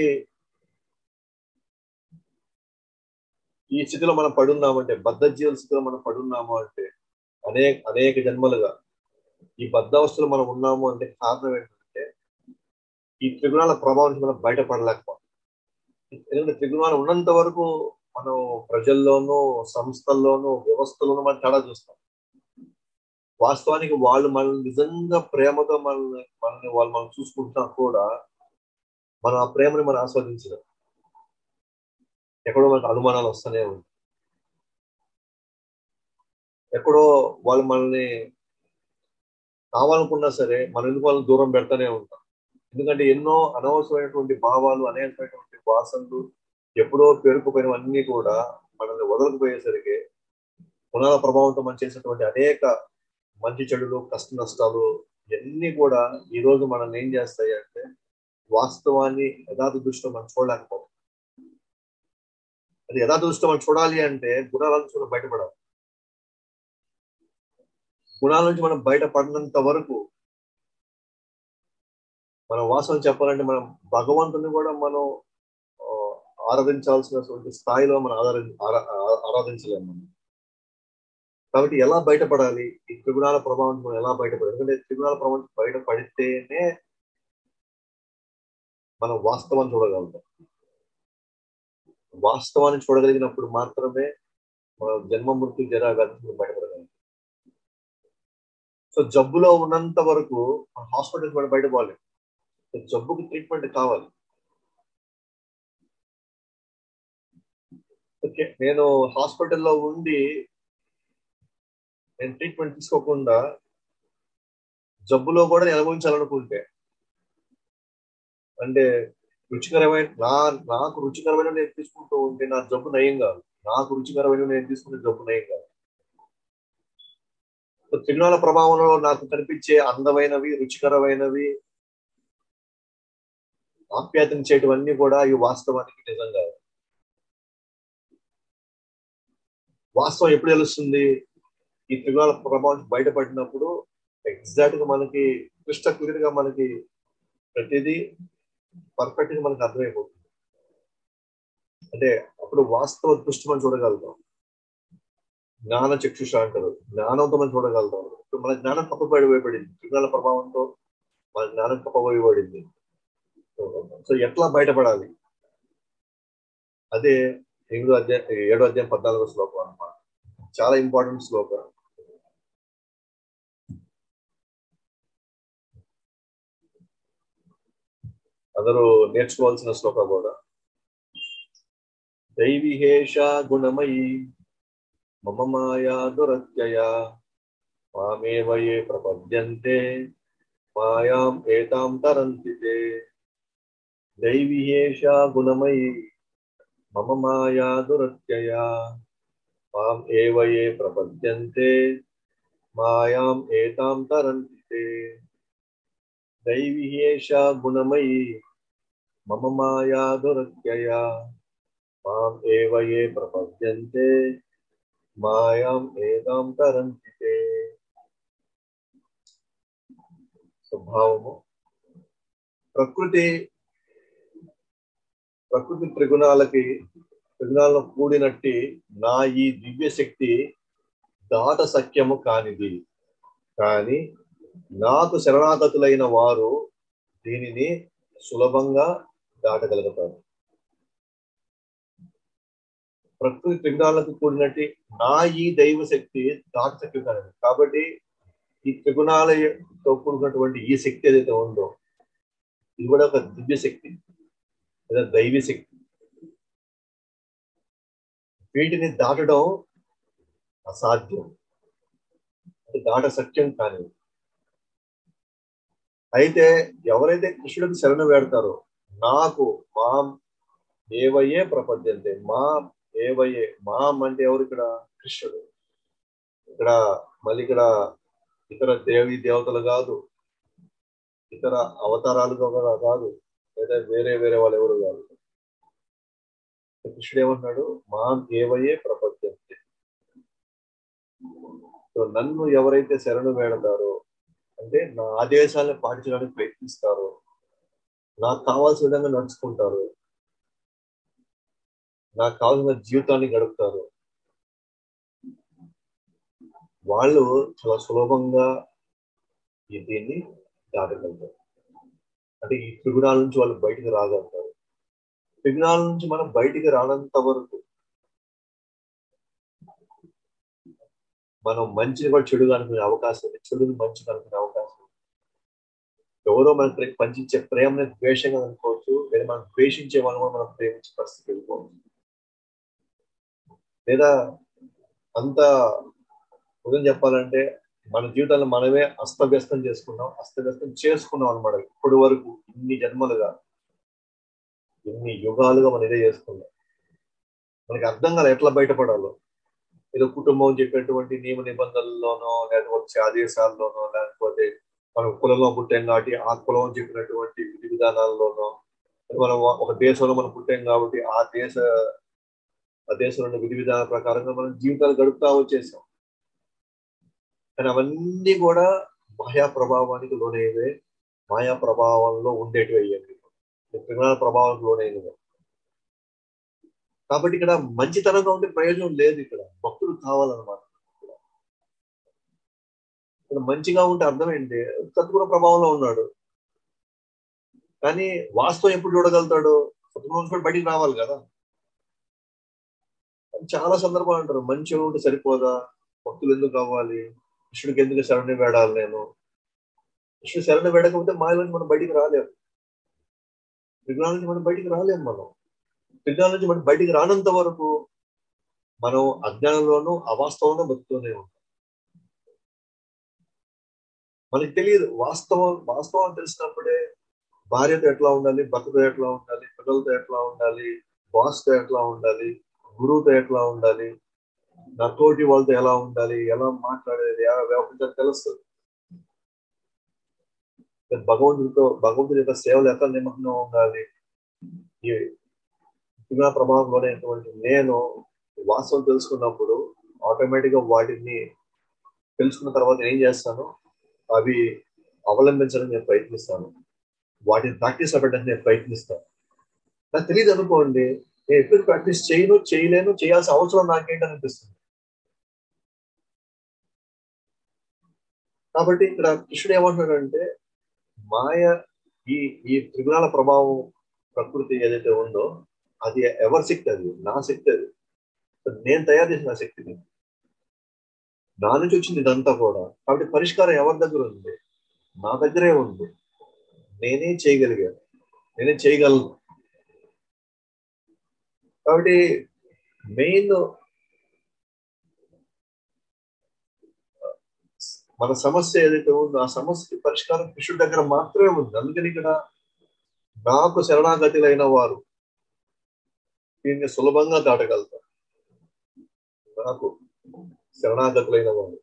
ఈ స్థితిలో మనం పడున్నామంటే బద్ధ జీవుల స్థితిలో మనం పడున్నాము అంటే అనేక అనేక జన్మలుగా ఈ బద్ధావస్థలో మనం ఉన్నాము అంటే కారణం ఏంటంటే ఈ త్రిగుణాల ప్రభావం నుంచి మనం బయటపడలేకపోతాం ఎందుకంటే త్రిగుణాలు ఉన్నంత వరకు మనం ప్రజల్లోనూ సంస్థల్లోనూ వ్యవస్థలోనూ మనం తేడా చూస్తాం వాస్తవానికి వాళ్ళు మనల్ని నిజంగా ప్రేమతో మనల్ని మనల్ని వాళ్ళు మనం చూసుకుంటున్నా కూడా మనం ఆ ప్రేమని మనం ఆస్వాదించడం ఎక్కడో మనకు అనుమానాలు వస్తూనే ఉంటాయి ఎక్కడో వాళ్ళు మనల్ని కావాలనుకున్నా సరే మనం ఎందుకు వాళ్ళని దూరం పెడతానే ఉంటాం ఎందుకంటే ఎన్నో అనవసరమైనటువంటి భావాలు అనేకమైనటువంటి వాసనలు ఎప్పుడో పేరుకుపోయినవన్నీ కూడా మనల్ని వదలకపోయేసరికి గుణాల ప్రభావంతో మనం చేసినటువంటి అనేక మంచి చెడులు కష్ట నష్టాలు ఇవన్నీ కూడా ఈ రోజు మనల్ని ఏం చేస్తాయి అంటే వాస్తవాన్ని యథార్థ దృష్టిలో మనం చూడలేకపోతాం అది యథార్థ దృష్టిలో మనం చూడాలి అంటే గుణాల నుంచి మనం బయటపడాలి గుణాల నుంచి మనం బయటపడినంత వరకు మన వాసన చెప్పాలంటే మనం భగవంతుని కూడా మనం ఆ, ఆరాధించాల్సినటువంటి స్థాయిలో మనం ఆధార ఆరా- ఆ- ఆరాధించలేము మనం కాబట్టి ఎలా బయటపడాలి ఈ త్రిగుణాల ప్రభావం నుంచి మనం ఎలా బయటపడాలి ఎందుకంటే త్రిగుణాల ప్రభావం నుంచి బయటపడితేనే మనం వాస్తవాన్ని చూడగలుగుతాం వాస్తవాన్ని చూడగలిగినప్పుడు మాత్రమే మన జన్మ మృత్యు జరాగాది నుంచి బయటపడగలుగుతాం సో జబ్బులో ఉన్నంత వరకు మన హాస్పిటల్ కూడా బయటపోవాలి జబ్బుకి ట్రీట్మెంట్ కావాలి ఓకే నేను హాస్పిటల్లో ఉండి నేను ట్రీట్మెంట్ తీసుకోకుండా జబ్బులో కూడా నేను అనుభవించాలనుకుంటే అంటే రుచికరమైన నా నాకు రుచికరమైన నేను తీసుకుంటూ ఉంటే నా జబ్బు నయం కాదు నాకు రుచికరమైన నేను తీసుకుంటే జబ్బు నయం కాదు సో తిరునాళ్ళ ప్రభావంలో నాకు కనిపించే అందమైనవి రుచికరమైనవి ఆప్యాతించేటివన్నీ కూడా ఈ వాస్తవానికి నిజం కాదు వాస్తవం ఎప్పుడు తెలుస్తుంది ఈ త్రిగుణాల ప్రభావం బయటపడినప్పుడు ఎగ్జాక్ట్ గా మనకి క్లిష్ట క్లియర్ గా మనకి ప్రతిదీ పర్ఫెక్ట్ గా మనకి అర్థమైపోతుంది అంటే అప్పుడు వాస్తవ దృష్టి మనం చూడగలుగుతాం జ్ఞాన చక్షుష అంటారు జ్ఞానంతో మనం చూడగలుగుతాం ఇప్పుడు మన జ్ఞానం కప్పబడిపోయబడింది త్రిగుణాల ప్రభావంతో మన జ్ఞానం కప్పబోయబడింది సో ఎట్లా బయటపడాలి అదే ఎనిమిదో అధ్యాయం ఏడో అధ్యాయం పద్నాలుగో శ్లోకం అన్నమాట చాలా ఇంపార్టెంట్ శ్లోకం అందరూ నేర్చుకోవాల్సిన శ్లోకం కూడా దైవిహేష గుణమయి మమ మాయా దురత్యయ మామేవ ఏ ప్రపద్యంతే మాయాం ఏతాం తరంతి తే దైవిహేష గుణమయి మమ మాయా దురత్యయ మాం ఏవ ఏ ప్రపద్యంతే మాయాం ఏతాం తరంతి తే దైవిహేష గుణమయి మమ మాయా దురత్యయ మాం ఏవ ఏ ప్రపద్యంతే మాయాం ఏతాం తరంతి తే స్వభావము ప్రకృతి ప్రకృతి త్రిగుణాలకి త్రిగుణాలను కూడినట్టి నా ఈ దివ్య శక్తి దాట సఖ్యము కానిది కానీ నాకు శరణాగతులైన వారు దీనిని సులభంగా దాటగలుగుతారు ప్రకృతి త్రిగుణాలకు కూడినట్టు నా ఈ దైవ శక్తి దాట శక్తి కానిది కాబట్టి ఈ త్రిగుణాలతో కూడినటువంటి ఈ శక్తి ఏదైతే ఉందో ఇది కూడా ఒక దివ్య శక్తి లేదా దైవీ శక్తి వీటిని దాటడం అసాధ్యం అది దాట సత్యం కాని అయితే ఎవరైతే కృష్ణుడికి శరణ వేడతారో నాకు మా ఏవయ్యే ప్రపంచంతే మా ఏవయ్యే మాం అంటే ఎవరు ఇక్కడ కృష్ణుడు ఇక్కడ మళ్ళీ ఇక్కడ ఇతర దేవి దేవతలు కాదు ఇతర అవతారాలు కూడా కాదు లేదా వేరే వేరే వాళ్ళు ఎవరు కాదు కృష్ణుడు ఏమన్నాడు మాం ఏవయే ప్రపంచం సో నన్ను ఎవరైతే శరణు వేడతారో అంటే నా ఆదేశాలను పాటించడానికి ప్రయత్నిస్తారో నాకు కావాల్సిన విధంగా నడుచుకుంటారు నాకు కావాల్సిన జీవితాన్ని గడుపుతారు వాళ్ళు చాలా సులభంగా ఈ దీన్ని దాటగలుగుతారు అంటే ఈ త్రిగుణాల నుంచి వాళ్ళు బయటికి రాగలుగుతారు త్రిగుణాల నుంచి మనం బయటికి రానంత వరకు మనం మంచిని కూడా చెడుగా అనుకునే అవకాశం ఉంది చెడుని మంచిగా అనుకునే అవకాశం ఉంది ఎవరో మనకు పంచించే ప్రేమని ద్వేషంగా అనుకోవచ్చు లేదా మనం ద్వేషించే వాళ్ళని కూడా మనం ప్రేమించే పరిస్థితి వెళ్ళిపోవచ్చు లేదా అంత ఉదయం చెప్పాలంటే మన జీవితాన్ని మనమే అస్తవ్యస్తం చేసుకున్నాం అస్తవ్యస్తం చేసుకున్నాం అనమాట ఇప్పటి వరకు ఇన్ని జన్మలుగా ఇన్ని యుగాలుగా మనం ఇదే చేసుకున్నాం మనకి అర్థం కాదు ఎట్లా బయటపడాలో ఏదో కుటుంబం చెప్పేటువంటి నియమ నిబంధనల్లోనో లేకపోతే ఆదేశాల్లోనో లేకపోతే మనం కులంలో పుట్టాం కాబట్టి ఆ కులం చెప్పినటువంటి విధి విధానాల్లోనో మనం ఒక దేశంలో మనం పుట్టాం కాబట్టి ఆ దేశ ఆ దేశంలో విధి విధానాల ప్రకారంగా మనం జీవితాలు గడుపుతా వచ్చేసాం కానీ అవన్నీ కూడా మాయా ప్రభావానికి లోనయ్యేవే మాయా ప్రభావంలో ఉండేటివి అయ్యండి త్రిగుణాల ప్రభావానికి లోనైనవి కాబట్టి ఇక్కడ మంచితనంగా ఉండే ప్రయోజనం లేదు ఇక్కడ భక్తుడు కావాలన్నమాట ఇక్కడ మంచిగా ఉంటే అర్థం ఏంటి సద్గుణ ప్రభావంలో ఉన్నాడు కానీ వాస్తవం ఎప్పుడు చూడగలుగుతాడు సద్గుణం కూడా బయటికి రావాలి కదా చాలా సందర్భాలు అంటారు మంచిగా ఉంటే సరిపోదా భక్తులు ఎందుకు కావాలి కృష్ణుడికి ఎందుకు శరణి వేడాలి నేను కృష్ణుడు శరణి వేడకపోతే మాయ నుంచి మనం బయటికి రాలేము విజ్ఞానం నుంచి మనం బయటికి రాలేము మనం విజ్ఞానం నుంచి మనం బయటికి రానంత వరకు మనం అజ్ఞానంలోనూ అవాస్తవంలో బతుకుతూనే ఉంటాం మనకి తెలియదు వాస్తవం వాస్తవం తెలిసినప్పుడే భార్యతో ఎట్లా ఉండాలి భర్తతో ఎట్లా ఉండాలి పిల్లలతో ఎట్లా ఉండాలి బాస్తో ఎట్లా ఉండాలి గురువుతో ఎట్లా ఉండాలి నా తోటి వాళ్ళతో ఎలా ఉండాలి ఎలా మాట్లాడేది ఎలా వ్యవహరించాలి తెలుస్తుంది భగవంతుడితో భగవంతుడి యొక్క సేవలు ఎట్లా నిమగ్నం ఉండాలి ఈ పునా ప్రభావంలోనేటువంటి నేను వాస్తవం తెలుసుకున్నప్పుడు ఆటోమేటిక్ గా వాటిని తెలుసుకున్న తర్వాత ఏం చేస్తాను అవి అవలంబించడానికి నేను ప్రయత్నిస్తాను వాటిని ప్రాక్టీస్ అవ్వడానికి నేను ప్రయత్నిస్తాను నాకు తెలియదు అనుకోండి నేను ఎప్పుడు ప్రాక్టీస్ చేయను చేయలేను చేయాల్సిన అవసరం నాకేంటి అనిపిస్తుంది కాబట్టి ఇక్కడ కృష్ణుడు ఏమంటున్నాడంటే మాయ ఈ ఈ త్రిగుణాల ప్రభావం ప్రకృతి ఏదైతే ఉందో అది ఎవరి శక్తి అది నా శక్తి అది నేను తయారు చేసిన ఆ శక్తిని నా నుంచి వచ్చింది ఇదంతా కూడా కాబట్టి పరిష్కారం ఎవరి దగ్గర ఉంది నా దగ్గరే ఉంది నేనే చేయగలిగాను నేనే చేయగలను కాబట్టి మెయిన్ మన సమస్య ఏదైతే ఉందో ఆ సమస్యకి పరిష్కారం కృష్ణుడి దగ్గర మాత్రమే ఉంది అందుకని ఇక్కడ నాకు శరణాగతులైన వారు దీన్ని సులభంగా దాటగలుగుతారు నాకు శరణాగతులైన వారు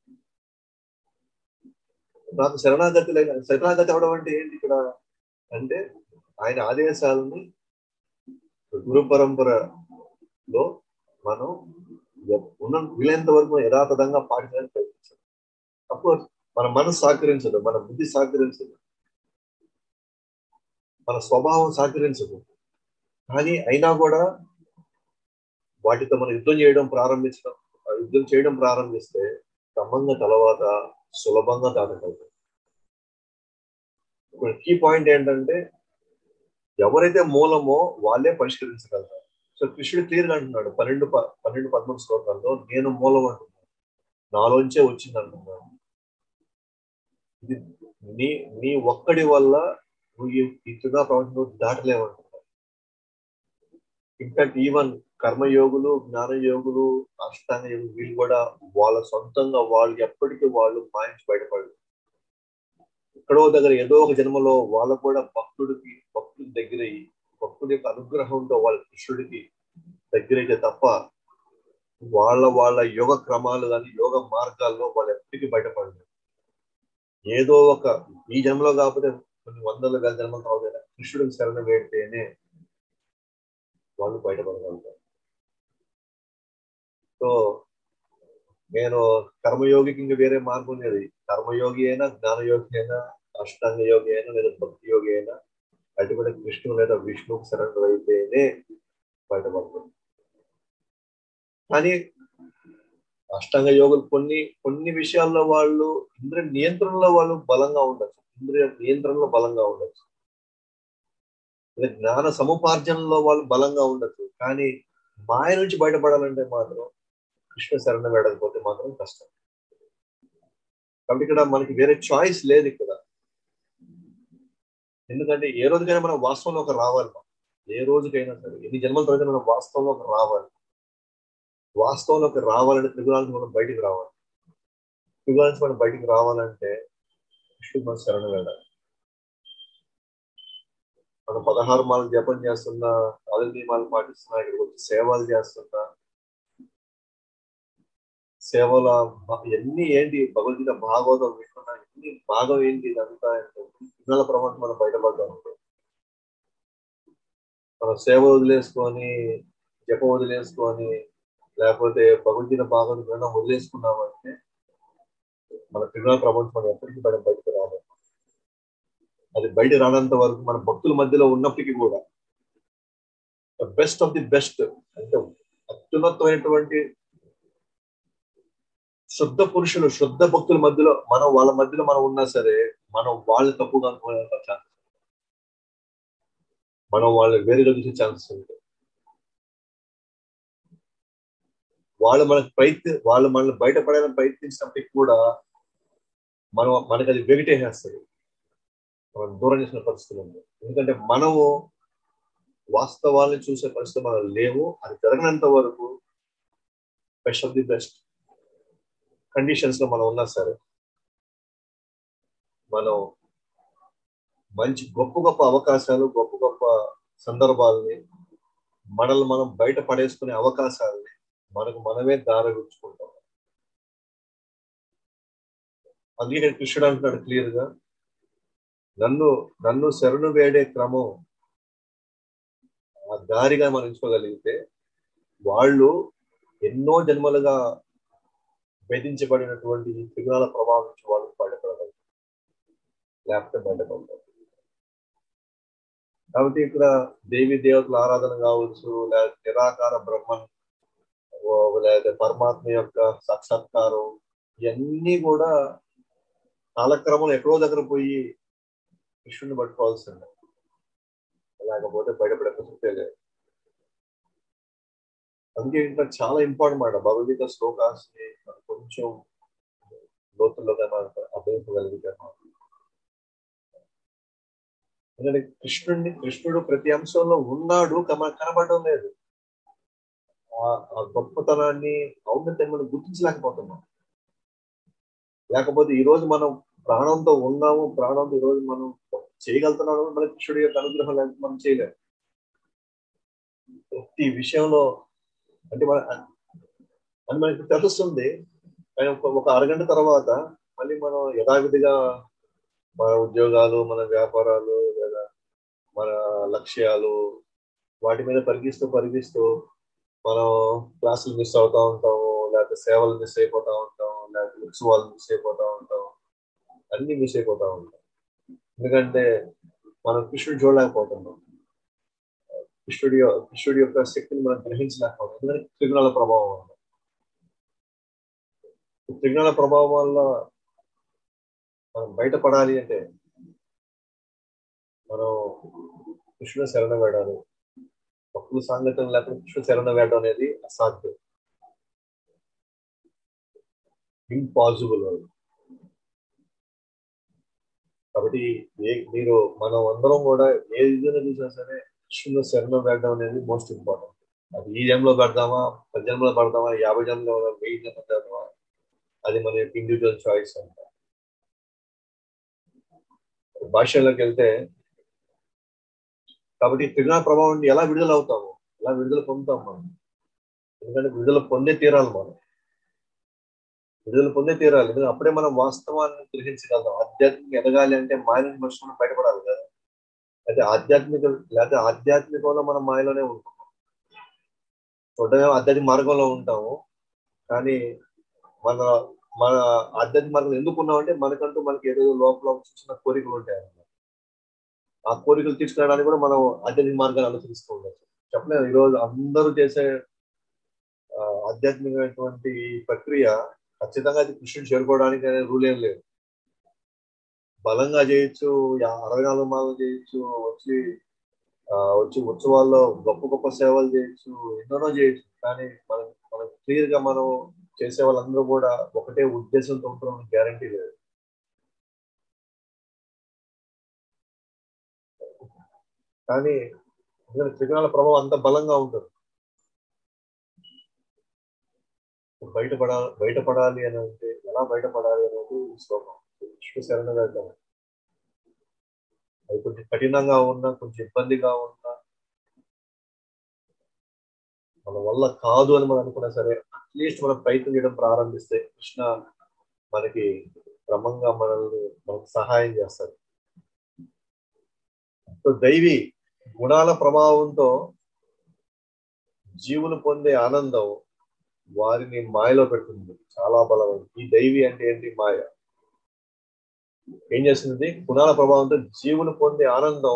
నాకు శరణాగతులైన శరణాగతి అవడం అంటే ఏంటి ఇక్కడ అంటే ఆయన ఆదేశాలని గురు పరంపరలో మనం ఉన్న వీలైనంత వరకు యథాతథంగా పాటించడానికి ప్రయత్నించాలి అఫ్కోర్స్ మన మనసు సహకరించదు మన బుద్ధి సహకరించదు మన స్వభావం సహకరించదు కానీ అయినా కూడా వాటితో మనం యుద్ధం చేయడం ప్రారంభించడం యుద్ధం చేయడం ప్రారంభిస్తే క్రమంగా తర్వాత సులభంగా దాటగలుగుతాం ఇప్పుడు కీ పాయింట్ ఏంటంటే ఎవరైతే మూలమో వాళ్ళే పరిష్కరించగలుగుతారు సో కృష్ణుడు క్లియర్గా అంటున్నాడు పన్నెండు పన్నెండు పదమూడు శ్లోకాల్లో నేను మూలం అంటున్నాను నాలోంచే వచ్చింది అంటున్నాను ఇది నీ నీ ఒక్కడి వల్ల నువ్వు ఈ తుదా ప్రపంచంలో దాటలేవంటున్నావు ఇన్ఫాక్ట్ ఈవెన్ కర్మయోగులు జ్ఞానయోగులు అష్టాంగ యోగులు వీళ్ళు కూడా వాళ్ళ సొంతంగా వాళ్ళు ఎప్పటికీ వాళ్ళు మాయించి బయటపడరు ఎక్కడో దగ్గర ఏదో ఒక జన్మలో వాళ్ళకు కూడా భక్తుడికి భక్తుడి దగ్గర భక్తుడి యొక్క అనుగ్రహంతో వాళ్ళ కృష్ణుడికి దగ్గరైతే తప్ప వాళ్ళ వాళ్ళ యోగ క్రమాలు కానీ యోగ మార్గాల్లో వాళ్ళు ఎప్పటికీ బయటపడలేదు ఏదో ఒక ఈ జన్మలో కాకపోతే కొన్ని వందల వేల జన్మలు కావాలి కృష్ణుడికి శరణ వేడితేనే వాళ్ళు బయటపడగలుగుతారు సో నేను కర్మయోగికి ఇంకా వేరే మార్గం లేదు కర్మయోగి అయినా జ్ఞానయోగి అయినా అష్టాంగ యోగి అయినా లేదా భక్తి యోగి అయినా అటువంటి కృష్ణుడు లేదా విష్ణువుకి సరెండర్ అయితేనే బయటపడుతుంది కానీ అష్టాంగ యోగులు కొన్ని కొన్ని విషయాల్లో వాళ్ళు ఇంద్రియ నియంత్రణలో వాళ్ళు బలంగా ఉండొచ్చు ఇంద్రియ నియంత్రణలో బలంగా ఉండొచ్చు జ్ఞాన సముపార్జనలో వాళ్ళు బలంగా ఉండొచ్చు కానీ మాయ నుంచి బయటపడాలంటే మాత్రం కృష్ణ శరణ వేడకపోతే మాత్రం కష్టం కాబట్టి ఇక్కడ మనకి వేరే చాయిస్ లేదు ఇక్కడ ఎందుకంటే ఏ రోజుకైనా మనం వాస్తవంలోకి రావాలి ఏ రోజుకైనా సరే ఎన్ని జన్మల తర్వాత మనం వాస్తవంలోకి రావాలి వాస్తవంలోకి రావాలంటే త్రిగుణానికి మనం బయటికి రావాలి త్రిగుణానికి మనం బయటికి రావాలంటే కృష్ణుడు మన శరణ వేడాలి మనం పదహారు మాలు జపం చేస్తున్నా పది నియమాలు పాటిస్తున్నా ఇక్కడికి వచ్చి సేవలు చేస్తున్నా సేవల ఎన్ని ఏంటి భగవద్గీత భాగవతం వింటున్నా ఇవన్నీ భాగం ఏంటి ఇదంతా అంటే పిల్లల ప్రమాణం మనం బయటపడ్డాం మనం సేవ వదిలేసుకొని జప వదిలేసుకొని లేకపోతే భగవద్గీత భాగం వినడం వదిలేసుకున్నామంటే మన పిల్లల ప్రపంచం మనం ఎప్పటికీ బయట బయటకు రాలేదు అది బయట రానంత వరకు మన భక్తుల మధ్యలో ఉన్నప్పటికీ కూడా బెస్ట్ ఆఫ్ ది బెస్ట్ అంటే అత్యున్నతమైనటువంటి శుద్ధ పురుషులు శుద్ధ భక్తుల మధ్యలో మనం వాళ్ళ మధ్యలో మనం ఉన్నా సరే మనం వాళ్ళు తప్పుగా అనుకునే ఛాన్స్ మనం వాళ్ళు వేరుగా చూసే ఛాన్సెస్ ఉంటాయి వాళ్ళు మనకు ప్రయత్ని వాళ్ళు మనల్ని బయటపడేదని ప్రయత్నించినప్పటికీ కూడా మనం మనకి అది వెగిటేసేస్తుంది మనం దూరం చేసిన పరిస్థితులు ఉంది ఎందుకంటే మనము వాస్తవాన్ని చూసే పరిస్థితి మనం లేవు అది జరగనంత వరకు best of the best conditions లో మనం ఉన్నా సరే మనం మంచి గొప్ప గొప్ప అవకాశాలు గొప్ప గొప్ప సందర్భాలని మనల్ని మనం బయట పడేసుకునే అవకాశాలని మనకు మనమే దారగుచ్చుకుంటాం అందుకే నేను కృష్ణుడు అంటున్నాడు క్లియర్ గా నన్ను నన్ను శరణు వేడే క్రమం ఆ దారిగా మనం ఎంచుకోగలిగితే వాళ్ళు ఎన్నో జన్మలుగా వేధించబడినటువంటి త్రిగుణాల ప్రభావం నుంచి వాళ్ళు బయటపడగలరు లేకపోతే బయటపడతారు కాబట్టి ఇక్కడ దేవి దేవతల ఆరాధన కావచ్చు లేదా నిరాకార బ్రహ్మన్ లేదా పరమాత్మ యొక్క సాక్షాత్కారం ఇవన్నీ కూడా కాలక్రమంలో ఎక్కడో దగ్గర పోయి కృష్ణుని పట్టుకోవాల్సిందే లేకపోతే బయటపడే ప్రసక్తే లేదు అందుకే ఇంకా చాలా ఇంపార్టెంట్ మాట భగవద్గీత శ్లోకాస్ ని కొంచెం లోతుల్లోగా అర్థించగలిగితే ఎందుకంటే కృష్ణుడిని కృష్ణుడు ప్రతి అంశంలో ఉన్నాడు మనకు కనబడడం లేదు ఆ గొప్పతనాన్ని ఔన్నత్యాన్ని మనం గుర్తించలేకపోతున్నాం లేకపోతే ఈ రోజు మనం ప్రాణంతో ఉన్నాము ప్రాణంతో ఈ రోజు మనం చేయగలుగుతున్నాము మన కృష్ణుడి యొక్క అనుగ్రహం లేకపోతే మనం చేయలేము ప్రతి విషయంలో అంటే మన అని మనకి తెలుస్తుంది కానీ ఒక అరగంట తర్వాత మళ్ళీ మనం యథావిధిగా మన ఉద్యోగాలు మన వ్యాపారాలు లేదా మన లక్ష్యాలు వాటి మీద పరిగిస్తూ పరిగిస్తూ మనం క్లాసులు మిస్ అవుతా ఉంటాము లేకపోతే సేవలు మిస్ అయిపోతా ఉంటాం లేకపోతే ఉత్సవాలు మిస్ అయిపోతా ఉంటాం అన్ని మిస్ అయిపోతా ఉంటాం ఎందుకంటే మనం కృష్ణుడు చూడలేకపోతున్నాం కృష్ణుడి కృష్ణుడి యొక్క శక్తిని మనం గ్రహించలేకపోతాం ఎందుకంటే త్రిగుణాల ప్రభావం వల్ల త్రిగుణాల ప్రభావం వల్ల మనం బయటపడాలి అంటే మనం కృష్ణుడు శరణ వేడాలి భక్తుల సాంగత్యం లేకపోతే కృష్ణుడు శరణ వేయడం అనేది అసాధ్యం ఇంపాసిబుల్ కాబట్టి ఏ మీరు మనం అందరం కూడా ఏ విధంగా చూసినా సరే కృష్ణుడు శరణ వేయడం అనేది మోస్ట్ ఇంపార్టెంట్ అది ఈ జన్మలో పెడదామా పది జన్మలో పెడదామా యాభై జన్మలో వెయ్యి జన్మలో పెడదామా అది మన యొక్క ఇండివిజువల్ చాయిస్ అంట భాషలోకి వెళ్తే కాబట్టి త్రిగుణ ప్రభావం నుండి ఎలా విడుదల అవుతాము ఎలా విడుదల పొందుతాం మనం ఎందుకంటే విడుదల పొందే తీరాలి మనం విడుదల పొందే తీరాలి ఎందుకంటే అప్పుడే మనం వాస్తవాన్ని గ్రహించగలుగుతాం ఆధ్యాత్మిక ఎదగాలి అంటే మాయ నుంచి మనిషి మనం బయటపడాలి కదా అయితే ఆధ్యాత్మిక లేకపోతే ఆధ్యాత్మికంలో మనం మాయలోనే ఉంటాం చూడమే ఆధ్యాత్మిక మార్గంలో ఉంటాము కానీ మన మన ఆధ్యాత్మిక మార్గం ఎందుకు ఉన్నామంటే మనకంటూ మనకి ఏదో లోపల చిన్న కోరికలు ఉంటాయి అన్నమాట ఆ కోరికలు తీర్చుకోవడానికి కూడా మనం ఆధ్యాత్మిక మార్గాన్ని అనుసరిస్తూ ఉండొచ్చు చెప్పలేదు ఈరోజు అందరూ చేసే ఆధ్యాత్మికమైనటువంటి ప్రక్రియ ఖచ్చితంగా అది కృష్ణుడు చేరుకోవడానికి అనే రూల్ ఏం లేదు బలంగా చేయొచ్చు అరవై నాలుగు మాలు చేయొచ్చు వచ్చి వచ్చి ఉత్సవాల్లో గొప్ప గొప్ప సేవలు చేయొచ్చు ఎన్నోనో చేయొచ్చు కానీ మనం మనం క్లియర్ గా మనం చేసే వాళ్ళందరూ కూడా ఒకటే ఉద్దేశంతో ఉంటాం గ్యారంటీ లేదు కానీ త్రిగుణాల ప్రభావం అంత బలంగా ఉంటుంది బయటపడా బయటపడాలి అని అంటే ఎలా బయటపడాలి అనేది శ్లోకం విష్ణు శరణ వేద్దాం అది కొంచెం కఠినంగా ఉన్నా కొంచెం ఇబ్బందిగా ఉన్నా మన వల్ల కాదు అని మనం అనుకున్నా సరే అట్లీస్ట్ మనం ప్రయత్నం చేయడం ప్రారంభిస్తే కృష్ణ మనకి క్రమంగా మనల్ని మనకు సహాయం చేస్తారు సో దైవి గుణాల ప్రభావంతో జీవులు పొందే ఆనందం వారిని మాయలో పెడుతుంది చాలా బలమైంది ఈ దైవి అంటే ఏంటి మాయ ఏం చేస్తుంది గుణాల ప్రభావంతో జీవులు పొందే ఆనందం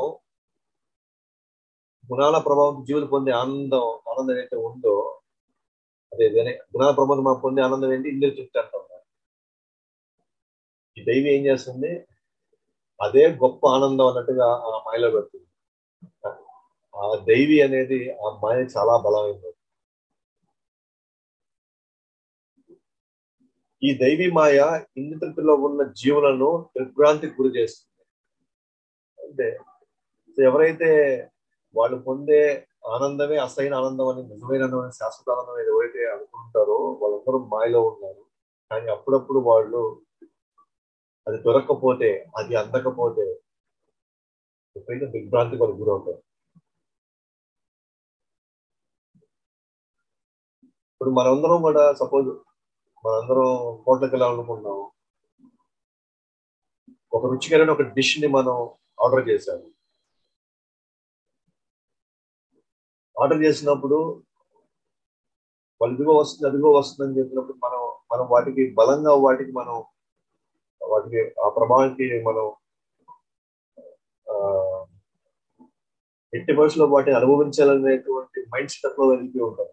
గుణాల ప్రభావంతో జీవులు పొందే ఆనందం ఆనందం ఏదైతే ఉందో అదే అదే గుణాల ప్రభావం మనం పొందే ఆనందం ఏంటి ఇంద్రియ తృప్తి అంటాం ఈ దైవి ఏం చేస్తుంది అదే గొప్ప ఆనందం అన్నట్టుగా ఆ మాయలో పెడుతుంది ఆ దైవి అనేది ఆ మాయ చాలా బలమైంది ఈ దైవీ మాయ ఇంద్రితృప్తిలో ఉన్న జీవులను దిగ్భ్రాంతికి గురి చేస్తుంది అంటే ఎవరైతే వాళ్ళు పొందే ఆనందమే అసలైన ఆనందం అని నిజమైన ఆనందం అని శాశ్వత ఆనందం అని ఎవరైతే అనుకుంటారో వాళ్ళందరూ మాయలో ఉన్నారు కానీ అప్పుడప్పుడు వాళ్ళు అది దొరక్కపోతే అది అందకపోతే ఎప్పుడైతే దిగ్భ్రాంతి వాళ్ళు గురవుతారు ఇప్పుడు మనందరం కూడా సపోజ్ మనందరం హోటల్కి వెళ్ళాలనుకున్నాం ఒక రుచికరమైన ఒక డిష్ ని మనం ఆర్డర్ చేశాము ఆర్డర్ చేసినప్పుడు వాళ్ళు ఇదిగో వస్తుంది అదిగో వస్తుంది అని చెప్పినప్పుడు మనం మనం వాటికి బలంగా వాటికి మనం వాటికి ఆ ప్రభావానికి మనం ఎట్టి పరిస్థితుల్లో వాటిని అనుభవించాలనేటువంటి మైండ్ సెటప్ లో వెళ్ళిపోయి ఉంటాం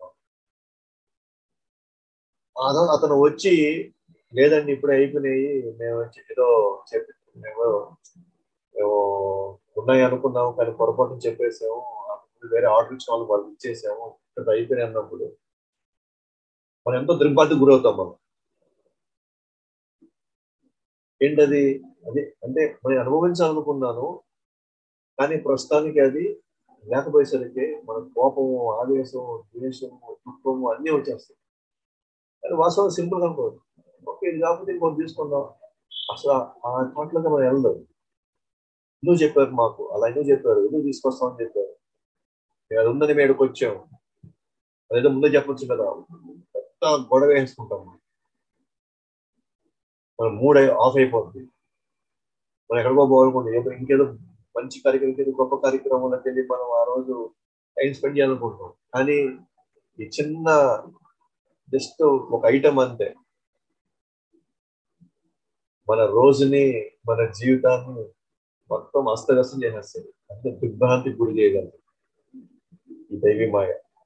అతను అతను వచ్చి లేదండి ఇప్పుడే అయిపోయినాయి మేము ఏదో చెప్పి మేము మేము ఉన్నాయి అనుకున్నాము కానీ పొరపాటు చెప్పేసాము వేరే ఆర్డర్ ఇచ్చిన వాళ్ళు వాళ్ళు ఇచ్చేసాము ఇక్కడ అయిపోయినాయి అన్నప్పుడు మనం ఎంతో దిగ్బాటు గురవుతాం మనం ఏంటది అది అంటే మనం అనుభవించాలనుకున్నాను కానీ ప్రస్తుతానికి అది లేకపోయేసరికి మన కోపము ఆవేశం ద్వేషము దుఃఖము అన్నీ వచ్చేస్తాయి కానీ వాస్తవం సింపుల్ అనుకోదు ఓకే ఇది కాకపోతే ఇంకోటి తీసుకుందాం అసలు ఆ థాట్లోకి మనం వెళ్దాం ఎందుకు చెప్పారు మాకు అలా ఎందుకు చెప్పారు ఎందుకు తీసుకొస్తామని చెప్పారు అది ఉందని మేడకు వచ్చాం అదేదో ముందే చెప్పొచ్చు కదా పెద్ద గొడవ వేసుకుంటాం మనం మూడ్ ఆఫ్ అయిపోద్ది మనం ఎక్కడికో పోవాలనుకుంటాం ఏదో ఇంకేదో మంచి కార్యక్రమం గొప్ప కార్యక్రమంలోకి వెళ్ళి మనం ఆ రోజు టైం స్పెండ్ చేయాలనుకుంటాం కానీ ఈ చిన్న జస్ట్ ఒక ఐటమ్ అంతే మన రోజుని మన జీవితాన్ని మొత్తం అస్తవ్యస్తం చేసేస్తుంది అంటే దిగ్భ్రాంతికి గురి చేయగలరు ఈ దైవీ మాయ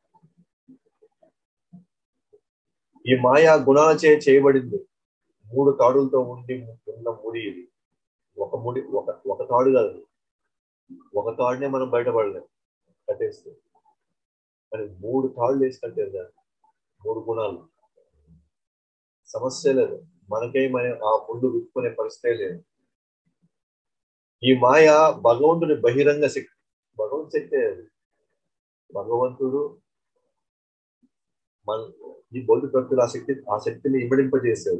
ఈ మాయ గుణాల చే చేయబడింది మూడు తాడులతో ఉండి ఉన్న ముడి ఇది ఒక ముడి ఒక ఒక తాడు కాదు ఒక తాడునే మనం బయటపడలేం కట్టేస్తే కానీ మూడు తాళ్ళు వేసి కట్టేది మూడు గుణాలు సమస్య లేదు మనకే మన ఆ ముందు విప్పుకునే పరిస్థితే లేదు ఈ మాయ భగవంతుడి బహిరంగ శక్తి భగవంతు శక్తి అది భగవంతుడు మన ఈ బౌద్ధ భక్తులు ఆ శక్తి ఆ శక్తిని ఇమ్మడింపజేశాడు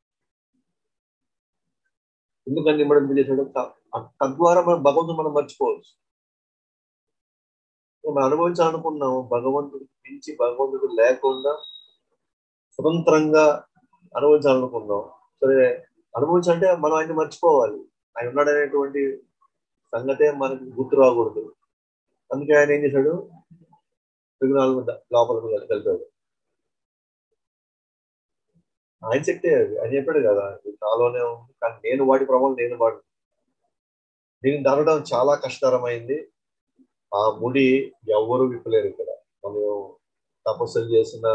ఎందుకని ఇమ్మడింపజేశాడు తద్వారా మనం భగవంతుడు మనం మర్చిపోవచ్చు మనం అనుభవించాలనుకున్నాం భగవంతుడికి మించి భగవంతుడు లేకుండా స్వతంత్రంగా అనుభవించాలనుకున్నాం సరే అనుభవించాలంటే మనం ఆయన మర్చిపోవాలి ఆయన ఉన్నాడనేటువంటి సంగతే మనకి గుర్తు రాకూడదు అందుకే ఆయన ఏం చేశాడు త్రిగుణాలు లోపల కలిపాడు ఆయన శక్తే అది ఆయన చెప్పాడు కదా నాలోనే ఉంది కానీ నేను వాడి ప్రభావం నేను వాడు దీన్ని దాటడం చాలా కష్టతరమైంది ఆ ముడి ఎవరు విప్పలేరు ఇక్కడ మనం తపస్సులు చేసిన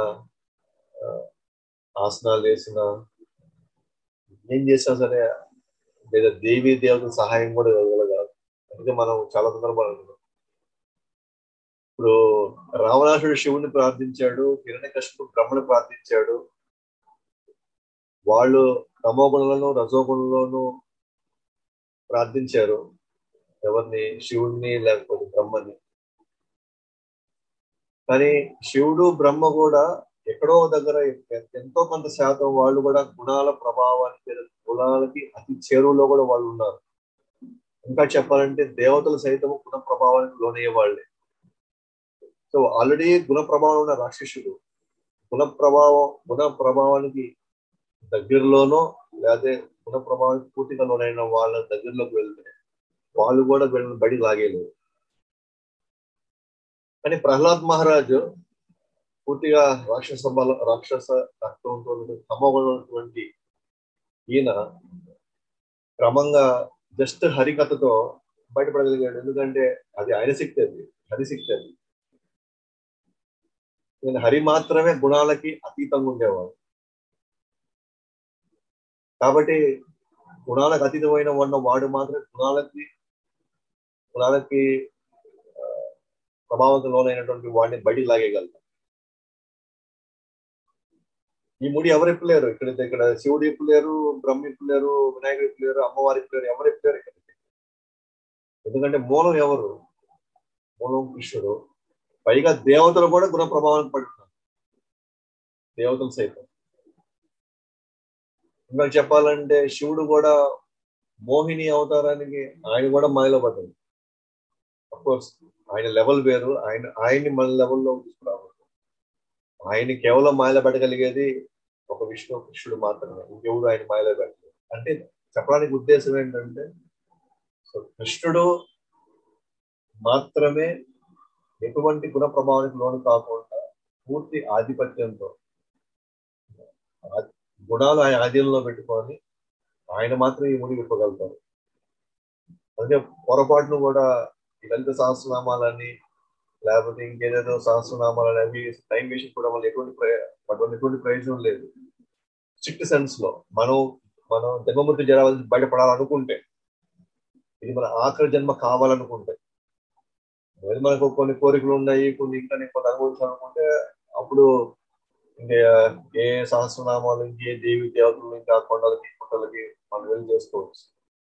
ఆసనాలు వేసిన ఏం చేసినా సరే లేదా దేవీ దేవతల సహాయం కూడా కాదు అందుకే మనం చాలా సందర్భాలు అనుకున్నాం ఇప్పుడు రావణాసుడు శివుని ప్రార్థించాడు హిరణ్యకృష్ణుడు బ్రహ్మను ప్రార్థించాడు వాళ్ళు తమోగుణంలోను రజోగుణంలోను ప్రార్థించారు ఎవరిని శివుడిని లేకపోతే బ్రహ్మని కానీ శివుడు బ్రహ్మ కూడా ఎక్కడో దగ్గర ఎంతో కొంత శాతం వాళ్ళు కూడా గుణాల ప్రభావానికి గుణాలకి అతి చేరువలో కూడా వాళ్ళు ఉన్నారు ఇంకా చెప్పాలంటే దేవతలు సైతం గుణ ప్రభావానికి లోనయ్యే వాళ్ళే సో ఆల్రెడీ గుణ ప్రభావం ఉన్న రాక్షసుడు గుణ ప్రభావం గుణ ప్రభావానికి దగ్గరలోనో లేకపోతే గుణ ప్రభావం పూర్తిగా లోనైన వాళ్ళ దగ్గరలోకి వెళ్తే వాళ్ళు కూడా వీళ్ళని బడి లాగేలేదు కానీ ప్రహ్లాద్ మహారాజు పూర్తిగా రాక్షస బల రాక్షస రక్తంతో సమమైనటువంటి ఈయన క్రమంగా జస్ట్ హరికథతో బయటపడగలిగాడు ఎందుకంటే అది ఆయన శక్తి అది హరిశక్తి అది నేను హరి మాత్రమే గుణాలకి అతీతంగా ఉండేవాడు కాబట్టి గుణాలకు అతీతమైన ఉన్న వాడు మాత్రం గుణాలకి గుణాలకి ప్రభావంతో లోనైనటువంటి వాడిని బడి లాగేయగలుగుతాం ఈ ముడి ఎవరు ఇప్పలేరు ఇక్కడ ఇక్కడ శివుడు ఇప్పలేరు బ్రహ్మ ఇప్పలేరు వినాయకుడు ఇప్పలేరు అమ్మవారి ఇప్పలేరు ఎవరు ఇప్పలేరు ఇక్కడ ఎందుకంటే మూలం ఎవరు మూలం కృష్ణుడు పైగా దేవతలు కూడా గుణ ప్రభావానికి పడి ఉన్నారు దేవతలు సైతం ఇంకా చెప్పాలంటే శివుడు కూడా మోహిని అవతారానికి ఆయన కూడా మాయలో పడ్డాడు కోర్స్ ఆయన లెవెల్ వేరు ఆయన ఆయన్ని మన లెవెల్లో తీసుకురావచ్చు ఆయన కేవలం మాయలో పెట్టగలిగేది ఒక విష్ణు కృష్ణుడు మాత్రమే ఇంకెవడు ఆయన మాయలో పెట్టలేదు అంటే చెప్పడానికి ఉద్దేశం ఏంటంటే సో కృష్ణుడు మాత్రమే ఎటువంటి గుణ ప్రభావానికి లోను కాకుండా పూర్తి ఆధిపత్యంతో గుణాలు ఆయన ఆధీనంలో పెట్టుకొని ఆయన మాత్రం ఈ ముడి విప్పగలుగుతారు అందుకే పొరపాటును కూడా ఈ లలిత సహస్రనామాలని లేకపోతే ఇంకేదేదో సహస్రనామాలని అవి టైం వేసి కూడా వల్ల ఎటువంటి వాటి వల్ల ఎటువంటి ప్రయోజనం లేదు స్ట్రిక్ట్ సెన్స్ లో మనం మనం జన్మమృతి జరగాల్సి బయటపడాలనుకుంటే ఇది మన ఆఖరి జన్మ కావాలనుకుంటే లేదు మనకు కొన్ని కోరికలు ఉన్నాయి కొన్ని ఇంకా కొంత అనుభవించాలనుకుంటే అప్పుడు ఇంకా ఏ సహస్రనామాలు ఇంకే దేవి దేవతలు ఇంకా కొండలకి కొండలకి మనం వెళ్ళి చేసుకోవచ్చు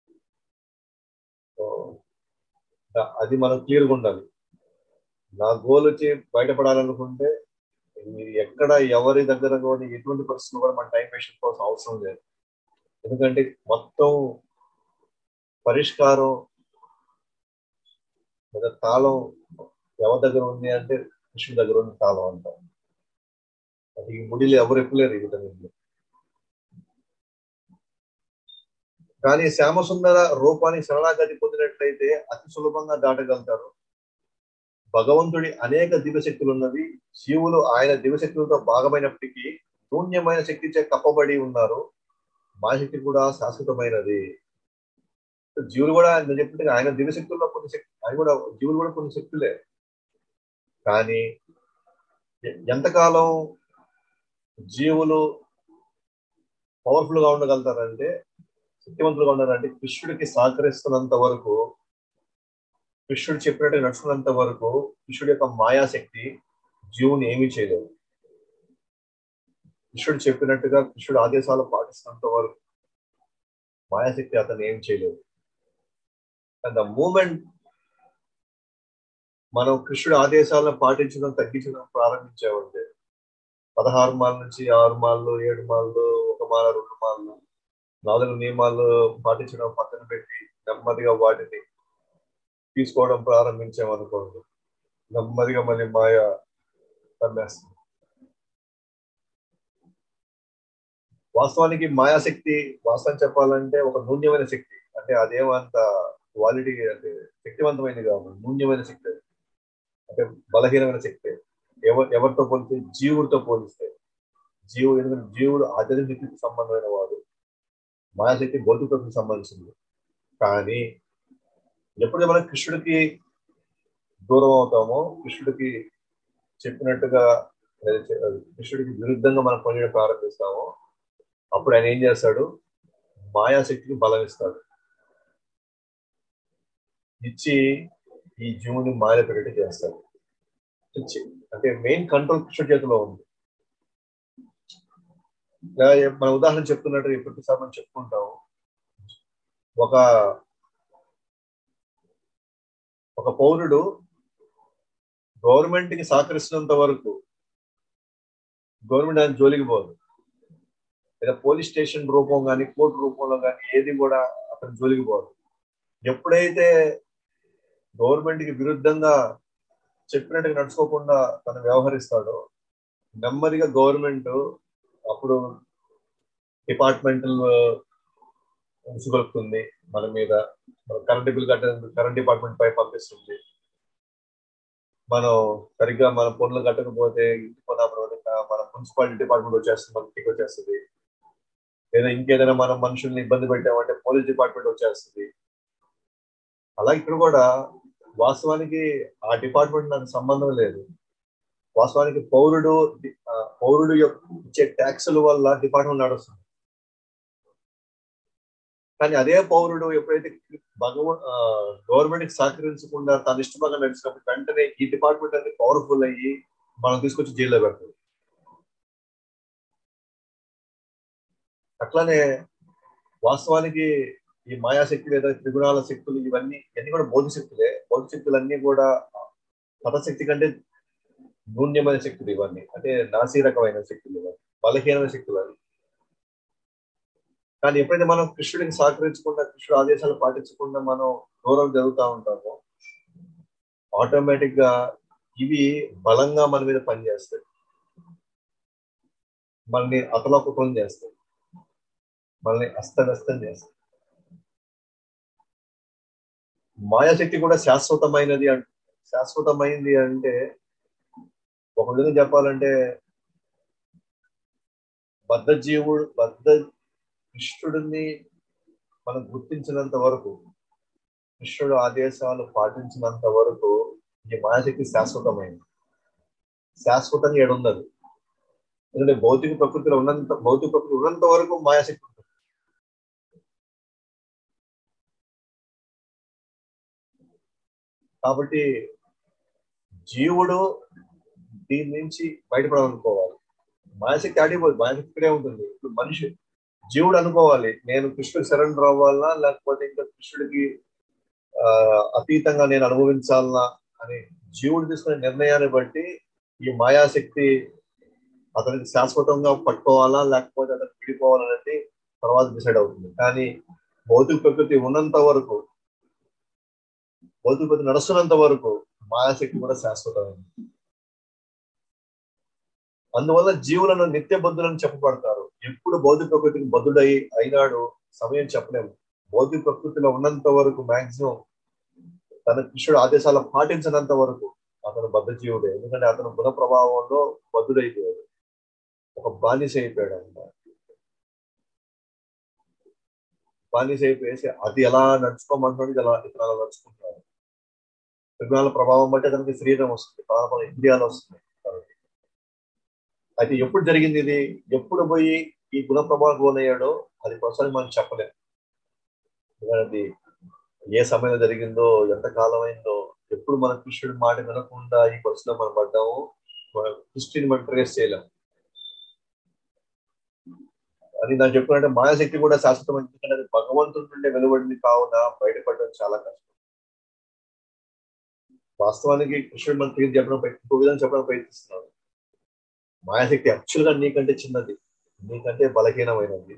అది మనం క్లియర్గా ఉండాలి నా గోల్ వచ్చి బయటపడాలనుకుంటే మీరు ఎక్కడ ఎవరి దగ్గర కూడా ఎటువంటి పరిస్థితులు కూడా మన టైం వేషన్ కోసం అవసరం లేదు ఎందుకంటే మొత్తం పరిష్కారం లేదా తాళం ఎవరి దగ్గర ఉంది అంటే కృష్ణుడి దగ్గర ఉంది తాళం అంటాం అది ఈ ముడిలు ఎవరు ఎప్పులేరు ఈ విధంగా కానీ శ్యామసుందర రూపానికి శరణాగతి పొందినట్లయితే అతి సులభంగా దాటగలుగుతారు భగవంతుడి అనేక దివ్యశక్తులు ఉన్నవి శివులు ఆయన దివ్యశక్తులతో భాగమైనప్పటికీ శూన్యమైన శక్తిచే కప్పబడి ఉన్నారు మా శక్తి కూడా శాశ్వతమైనది జీవులు కూడా నేను చెప్పినట్టుగా ఆయన దివ్యశక్తుల్లో కొన్ని శక్తి ఆయన కూడా జీవులు కూడా కొన్ని శక్తులే కానీ ఎంతకాలం జీవులు పవర్ఫుల్ గా ఉండగలుగుతారంటే శక్తివంతులుగా ఉండాలంటే కృష్ణుడికి సహకరిస్తున్నంత వరకు కృష్ణుడు చెప్పినట్టు నడుచుకున్నంత వరకు కృష్ణుడి యొక్క మాయాశక్తి జీవుని ఏమీ చేయలేదు కృష్ణుడు చెప్పినట్టుగా కృష్ణుడు ఆదేశాలు పాటిస్తున్నంత వరకు మాయాశక్తి అతను ఏం చేయలేదు అండ్ ద మూమెంట్ మనం కృష్ణుడి ఆదేశాలను పాటించడం తగ్గించడం ప్రారంభించామంటే పదహారు మాల నుంచి ఆరు మాళ్ళు ఏడు మాళ్ళు ఒక మాల రెండు మాళ్ళు నాలుగు నియమాలు పాటించడం పక్కన పెట్టి నెమ్మదిగా వాటిని తీసుకోవడం ప్రారంభించామనుకోండి నెమ్మదిగా మళ్ళీ మాయ తమ్మేస్తుంది వాస్తవానికి మాయాశక్తి వాస్తవం చెప్పాలంటే ఒక నూన్యమైన శక్తి అంటే అదేమంత క్వాలిటీ అంటే శక్తివంతమైనది కాదు నూన్యమైన శక్తి అంటే బలహీనమైన శక్తి ఎవరు ఎవరితో పోలిస్తే జీవుడితో పోలిస్తే జీవుడు ఎందుకంటే జీవుడు ఆధ్యాత్మిక శక్తికి సంబంధమైన వాడు మాయాశక్తి భౌతికతకు సంబంధించింది కానీ ఎప్పుడైతే మనం కృష్ణుడికి దూరం అవుతామో కృష్ణుడికి చెప్పినట్టుగా కృష్ణుడికి విరుద్ధంగా మనం పనిచేయడం ప్రారంభిస్తామో అప్పుడు ఆయన ఏం చేస్తాడు మాయాశక్తికి బలం ఇస్తాడు ఇచ్చి ఈ జీవుని మాయలు పెట్టేట్టు చేస్తాడు ఇచ్చి అంటే మెయిన్ కంట్రోల్ కృష్ణుడి చేతిలో ఉంది మన ఉదాహరణ చెప్తున్నట్టు ప్రతిసారి మనం చెప్పుకుంటాము ఒక ఒక పౌరుడు గవర్నమెంట్ కి సహకరిస్తున్నంత వరకు గవర్నమెంట్ ఆయన జోలికి పోదు లేదా పోలీస్ స్టేషన్ రూపం కానీ కోర్టు రూపంలో కానీ ఏది కూడా అతను జోలికి పోదు ఎప్పుడైతే గవర్నమెంట్ కి విరుద్ధంగా చెప్పినట్టుగా నడుచుకోకుండా తను వ్యవహరిస్తాడో నెమ్మదిగా గవర్నమెంట్ అప్పుడు డిపార్ట్మెంటల్ ఉసుగొలుపుతుంది మన మీద మన కరెంట్ బిల్ కట్ట కరెంట్ డిపార్ట్మెంట్ పై పంపిస్తుంది మనం సరిగ్గా మన పనులు కట్టకపోతే ఇంటి పనులు మన మున్సిపాలిటీ డిపార్ట్మెంట్ వచ్చేస్తుంది మన ఇంటికి వచ్చేస్తుంది లేదా ఇంకేదైనా మనం మనుషుల్ని ఇబ్బంది పెట్టామంటే పోలీస్ డిపార్ట్మెంట్ వచ్చేస్తుంది అలా ఇక్కడ కూడా వాస్తవానికి ఆ డిపార్ట్మెంట్ నాకు సంబంధం లేదు వాస్తవానికి పౌరుడు ఆ, పౌరుడు యొక్క ఇచ్చే ట్యాక్సుల వల్ల డిపార్ట్మెంట్ నడుస్తుంది కానీ అదే పౌరుడు ఎప్పుడైతే భగవ గవర్నమెంట్ కి సహకరించకుండా తన ఇష్టంగా నడిచినప్పుడు వెంటనే ఈ డిపార్ట్మెంట్ అనేది పవర్ఫుల్ అయ్యి మనం తీసుకొచ్చి జైల్లో పెడుతుంది అట్లానే వాస్తవానికి ఈ మాయాశక్తి లేదా త్రిగుణాల శక్తులు ఇవన్నీ ఇవన్నీ కూడా బౌద్ధ శక్తులే బౌద్ధ శక్తులన్నీ కూడా పదశక్తి కంటే నూన్యమైన శక్తులు ఇవన్నీ అంటే నాసిరకమైన శక్తులు ఇవన్నీ బలహీనమైన శక్తులు అవి కానీ ఎప్పుడైతే మనం కృష్ణుడికి సహకరించకుండా కృష్ణుడు ఆదేశాలు పాటించకుండా మనం దూరం జరుగుతూ ఉంటామో ఆటోమేటిక్ గా ఇవి బలంగా మన మీద పనిచేస్తాయి మనల్ని అతలోకుతం చేస్తాయి మనల్ని అస్తవ్యస్తం చేస్తాయి మాయాశక్తి కూడా శాశ్వతమైనది అంటే శాశ్వతమైంది అంటే ఒక విధంగా చెప్పాలంటే బద్ధ జీవుడు బద్ధ కృష్ణుడిని మనం గుర్తించినంత వరకు కృష్ణుడు ఆదేశాలు పాటించినంత వరకు ఈ మాయాశక్తి శాశ్వతమైంది శాశ్వతంగా ఏడున్నది ఎందుకంటే భౌతిక ప్రకృతిలో ఉన్నంత భౌతిక ప్రకృతి ఉన్నంత వరకు మాయాశక్తి ఉంటుంది కాబట్టి జీవుడు దీని నుంచి బయటపడాలనుకోవాలి మాయాశక్తి ఆడిపోదు మాయాశక్తి ఇక్కడే ఉంటుంది ఇప్పుడు మనిషి జీవుడు అనుకోవాలి నేను కృష్ణుడికి సరెండర్ అవ్వాలనా లేకపోతే ఇంకా కృష్ణుడికి ఆ అతీతంగా నేను అనుభవించాలనా అని జీవుడు తీసుకునే నిర్ణయాన్ని బట్టి ఈ మాయాశక్తి అతనికి శాశ్వతంగా పట్టుకోవాలా లేకపోతే అతను విడిపోవాలనేది తర్వాత డిసైడ్ అవుతుంది కానీ భౌతిక ప్రకృతి ఉన్నంత వరకు భౌతిక ప్రకృతి నడుస్తున్నంత వరకు మాయాశక్తి కూడా శాశ్వతమైంది అందువల్ల జీవులను నిత్య బద్ధులను చెప్పబడతారు ఎప్పుడు భౌతిక ప్రకృతికి బద్ధుడై అయినాడు సమయం చెప్పలేము భౌతిక ప్రకృతిలో ఉన్నంత వరకు మాక్సిమం తన కృష్ణుడు ఆదేశాలు పాటించినంత వరకు అతను బద్ధ జీవుడే ఎందుకంటే అతను గుణ ప్రభావంలో బద్ధుడైపోయాడు ఒక బానిస అయిపోయాడు అనమాట బానిస అయిపోయేసి అది ఎలా నడుచుకోమంటున్నాడు ఎలా ఇతను అలా నడుచుకుంటున్నాడు త్రిగుణాల ప్రభావం బట్టి అతనికి శరీరం వస్తుంది ప్రారంభం ఇంద్రియాలు వస్తున్నాయి కాబట్టి అయితే ఎప్పుడు జరిగింది ఇది ఎప్పుడు పోయి ఈ గుణ ప్రభావం లోనయ్యాడో అది ప్రస్తుతానికి మనం చెప్పలేం ఎందుకంటే అది ఏ సమయంలో జరిగిందో ఎంత కాలం అయిందో ఎప్పుడు మన కృష్ణుడి మాట వినకుండా ఈ పరిస్థితిలో మనం పడ్డాము మన కృష్ణుని మనం ట్రేస్ చేయలేం అని నాకు చెప్పుకున్నట్టే మాయాశక్తి కూడా శాశ్వతమైన ఎందుకంటే అది భగవంతుడి నుండి వెలువడింది కావున బయటపడడం చాలా కష్టం వాస్తవానికి కృష్ణుడు మన తీరు చెప్పడం ఇంకో విధంగా చెప్పడం ప్రయత్నిస్తున్నాడు మాయాశక్తి యాక్చువల్ గా నీకంటే చిన్నది నీకంటే బలహీనమైనది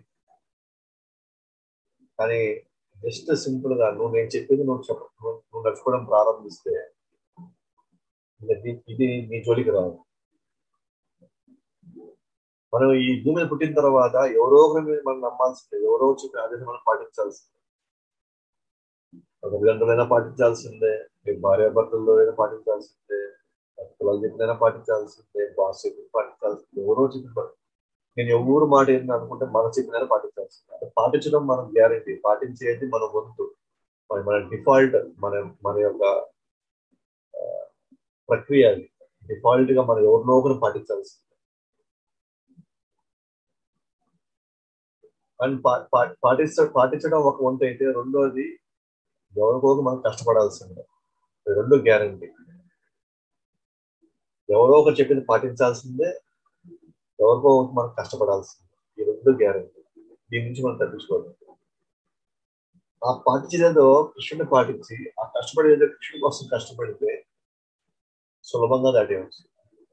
కానీ జస్ట్ సింపుల్ గా నువ్వు నేను చెప్పేది నువ్వు చెప్ప నువ్వు నడుచుకోవడం ప్రారంభిస్తే ఇది నీ జోలికి రాదు మనం ఈ భూమి మీద పుట్టిన తర్వాత ఎవరో ఒకరి మీద మనం నమ్మాల్సిందే ఎవరో చెప్పిన ఆదేశం మనం పాటించాల్సిందే ఒక తల్లిదండ్రులైనా పాటించాల్సిందే మీ భార్య భర్తల్లో అయినా పాటించాల్సిందే పిల్లలు చెప్పినైనా పాటించాల్సిందే బాస్ చెప్పిన పాటించాల్సిందే ఎవరో చెప్పిన నేను ఎవరు మాట ఏంటి అనుకుంటే మన చెప్పినైనా పాటించాల్సిందే పాటించడం మనం గ్యారంటీ పాటించేది మన వంతు మన మన డిఫాల్ట్ మన మన యొక్క ప్రక్రియ అది డిఫాల్ట్ గా మనం ఎవరినో ఒకరు పాటించాల్సిందే అండ్ పాటించ పాటించడం ఒక వంతు అయితే రెండోది ఎవరికోక మనం కష్టపడాల్సిందే రెండు గ్యారంటీ ఎవరో ఒకరు చెప్పింది పాటించాల్సిందే ఎవరికో మనం కష్టపడాల్సిందే ఈ రెండు గ్యారంటీ దీని నుంచి మనం తప్పించుకోవాలి ఆ పాటించేదేదో కృష్ణుని పాటించి ఆ కష్టపడేదో కృష్ణుడి కోసం కష్టపడితే సులభంగా దాటేయచ్చు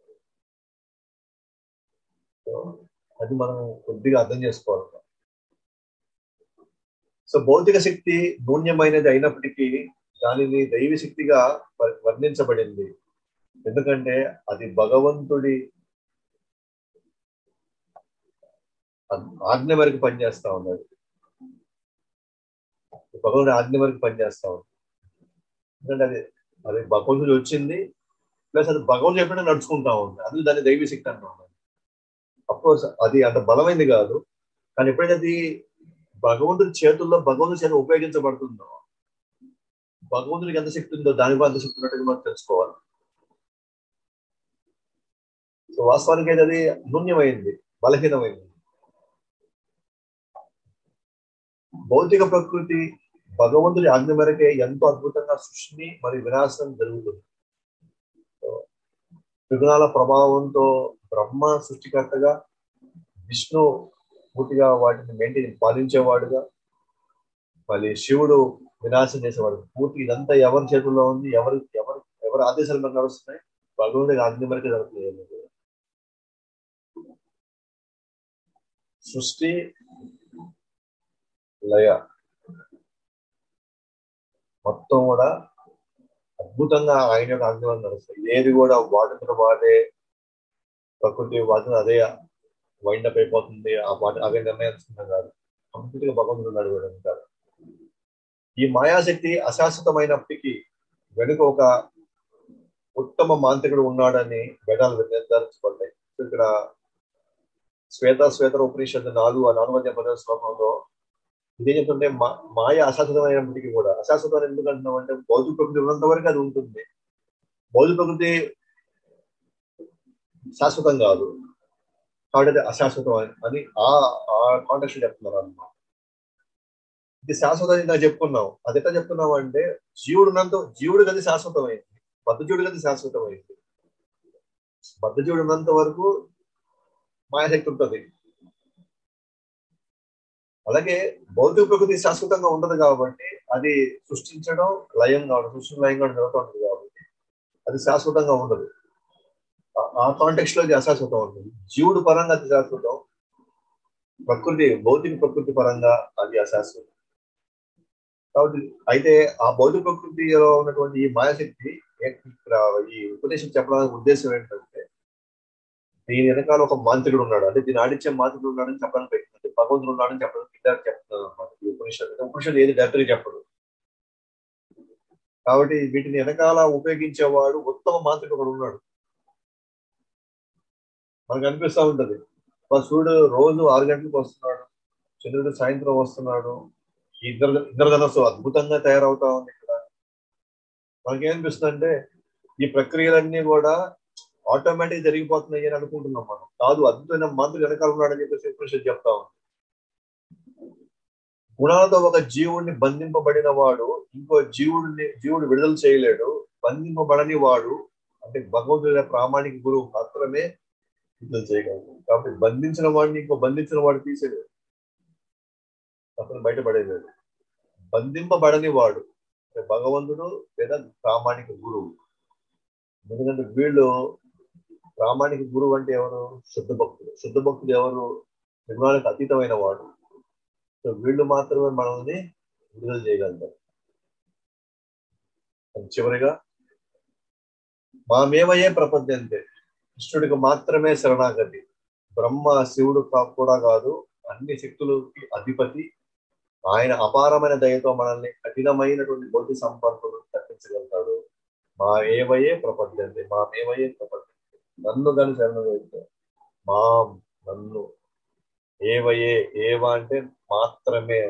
అది మనం కొద్దిగా అర్థం చేసుకోవాలి సో భౌతిక శక్తి నూన్యమైనది అయినప్పటికీ దానిని దైవ శక్తిగా వర్ణించబడింది ఎందుకంటే అది భగవంతుడి ఆజ్ఞ వరకు పనిచేస్తా ఉన్నది భగవంతుడి ఆజ్ఞ వరకు పనిచేస్తా ఉంది ఎందుకంటే అది అది భగవంతుడు వచ్చింది ప్లస్ అది భగవంతుడు చెప్పిన నడుచుకుంటా ఉంది అది దాన్ని దైవ శక్తి అంటాం అఫ్కోర్స్ అది అంత బలమైంది కాదు కానీ ఎప్పుడైతే అది భగవంతుడి చేతుల్లో భగవంతుడి చేత ఉపయోగించబడుతుందో భగవంతుడికి ఎంత శక్తి ఉందో దానికి అంత శక్తి ఉన్నట్టుగా మనం తెలుసుకోవాలి సో వాస్తవానికి అయితే అది నూన్యమైంది బలహీనమైంది భౌతిక ప్రకృతి భగవంతుడి ఆజ్ఞ మేరకే ఎంతో అద్భుతంగా సృష్టిని మరియు వినాశనం జరుగుతుంది త్రిగుణాల ప్రభావంతో బ్రహ్మ సృష్టికర్తగా విష్ణు పూర్తిగా వాటిని మెయింటైన్ పాలించేవాడుగా మళ్ళీ శివుడు వినాశం చేసేవాడు పూర్తి ఇదంతా ఎవరి చేతుల్లో ఉంది ఎవరు ఎవరు ఎవరి ఆదేశాలు మనకు నడుస్తున్నాయి భగవంతుడి ఆజ్ఞ మేరకే జరుగుతుంది సృష్టి లయ మొత్తం కూడా అద్భుతంగా ఆయన యొక్క ఆజ్ఞ నడుస్తాయి ఏది కూడా వాటితో వాడే ప్రకృతి వాటిని అదే వైండప్ అయిపోతుంది ఆ వాటి అవే నిర్ణయం తీసుకుంటాం కాదు కంప్లీట్ గా భగవంతుడు నడవడం కాదు ఈ మాయాశక్తి అశాశ్వతమైనప్పటికీ వెనుక ఒక ఉత్తమ మాంత్రికుడు ఉన్నాడని వేదాలు నిర్ధారించబడ్డాయి ఇక్కడ శ్వేత శ్వేతర ఉపనిషత్తు నాలుగు ఆ నాలుగు వందల పదహారు శ్లోకంలో ఇదే చెప్తుంటే మా మాయ అశాశ్వతమైనప్పటికీ కూడా అశాశ్వతం ఎందుకు అంటున్నాం అంటే భౌతిక ప్రకృతి ఉన్నంత వరకు అది ఉంటుంది భౌతిక ప్రకృతి శాశ్వతం కాదు కాబట్టి అది అశాశ్వతం అని ఆ ఆ కాంటెక్స్ట్ చెప్తున్నారు అన్నమాట ఇది శాశ్వతం ఇందాక చెప్పుకున్నాం అది ఎట్లా చెప్తున్నాం అంటే జీవుడు ఉన్నంత జీవుడు గది శాశ్వతమైంది బద్ధజీవుడు గది శాశ్వతమైంది బద్ధజీవుడు ఉన్నంత వరకు మాయాశక్తి ఉంటుంది అలాగే భౌతిక ప్రకృతి శాశ్వతంగా ఉండదు కాబట్టి అది సృష్టించడం లయం కావడం సృష్టి లయం కావడం జరుగుతూ ఉంటుంది కాబట్టి అది శాశ్వతంగా ఉండదు ఆ కాంటెక్స్ట్ లో ఇది అశాశ్వతం ఉంటుంది జీవుడు పరంగా అది శాశ్వతం ప్రకృతి భౌతిక ప్రకృతి పరంగా అది అశాశ్వతం కాబట్టి అయితే ఆ భౌతిక ప్రకృతిలో ఉన్నటువంటి ఈ మాయాశక్తి ఇక్కడ ఈ ఉపదేశం చెప్పడానికి ఉద్దేశం ఏంటంటే దీని వెనకాల ఒక మాంత్రికుడు ఉన్నాడు అంటే దీన్ని ఆడించే మాంత్రికుడు ఉన్నాడని చెప్పడానికి పెట్టింది భగవంతుడు ఉన్నాడని చెప్పడానికి ఇద్దరు చెప్తున్నారు అనమాట ఈ ఉపనిషత్తు ఉపనిషత్తు ఏది డైరెక్ట్గా చెప్పడు కాబట్టి వీటిని వెనకాల ఉపయోగించేవాడు ఉత్తమ మాంత్రికుడు ఉన్నాడు మనకు అనిపిస్తూ ఉంటది మా సూర్యుడు రోజు ఆరు గంటలకు వస్తున్నాడు చంద్రుడు సాయంత్రం వస్తున్నాడు ఇద్దరు ఇంద్రధనస్సు అద్భుతంగా తయారవుతా ఉంది ఇక్కడ మనకేమనిపిస్తుంది అంటే ఈ ప్రక్రియలన్నీ కూడా ఆటోమేటిక్ జరిగిపోతున్నాయి అని అనుకుంటున్నాం మనం కాదు అద్భుతమైన మంత్రులు వెనకాల ఉన్నాడని చెప్పేసి ఉపనిషత్తు చెప్తా ఉంది గుణాలతో ఒక జీవుడిని బంధింపబడిన వాడు ఇంకో జీవుడిని జీవుడు విడుదల చేయలేడు బంధింపబడని వాడు అంటే భగవంతుడి ప్రామాణిక గురువు మాత్రమే విడుదల చేయగలరు కాబట్టి బంధించిన వాడిని ఇంకో బంధించిన వాడు తీసేది అతను బయటపడేది బంధింపబడని వాడు భగవంతుడు లేదా ప్రామాణిక గురువు ఎందుకంటే వీళ్ళు ప్రామాణిక గురువు అంటే ఎవరు శుద్ధ భక్తులు శుద్ధ భక్తులు ఎవరు నిర్మాణానికి అతీతమైన వాడు సో వీళ్ళు మాత్రమే మనల్ని విడుదల చేయగలుగుతారు చివరిగా మామేమయ్యే ప్రపంచంతే కృష్ణుడికి మాత్రమే శరణాగతి బ్రహ్మ శివుడు కూడా కాదు అన్ని శక్తులకి అధిపతి ఆయన అపారమైన దయతో మనల్ని కఠినమైనటువంటి బౌద్ధ సంపర్కులు తప్పించగలుగుతాడు మా ఏవయే ప్రపంచంతే మా మేవయే ప్రపంచం నన్ను దాని శరణగలిగితే మా నన్ను ఏవయే ఏవా అంటే మాత్రమే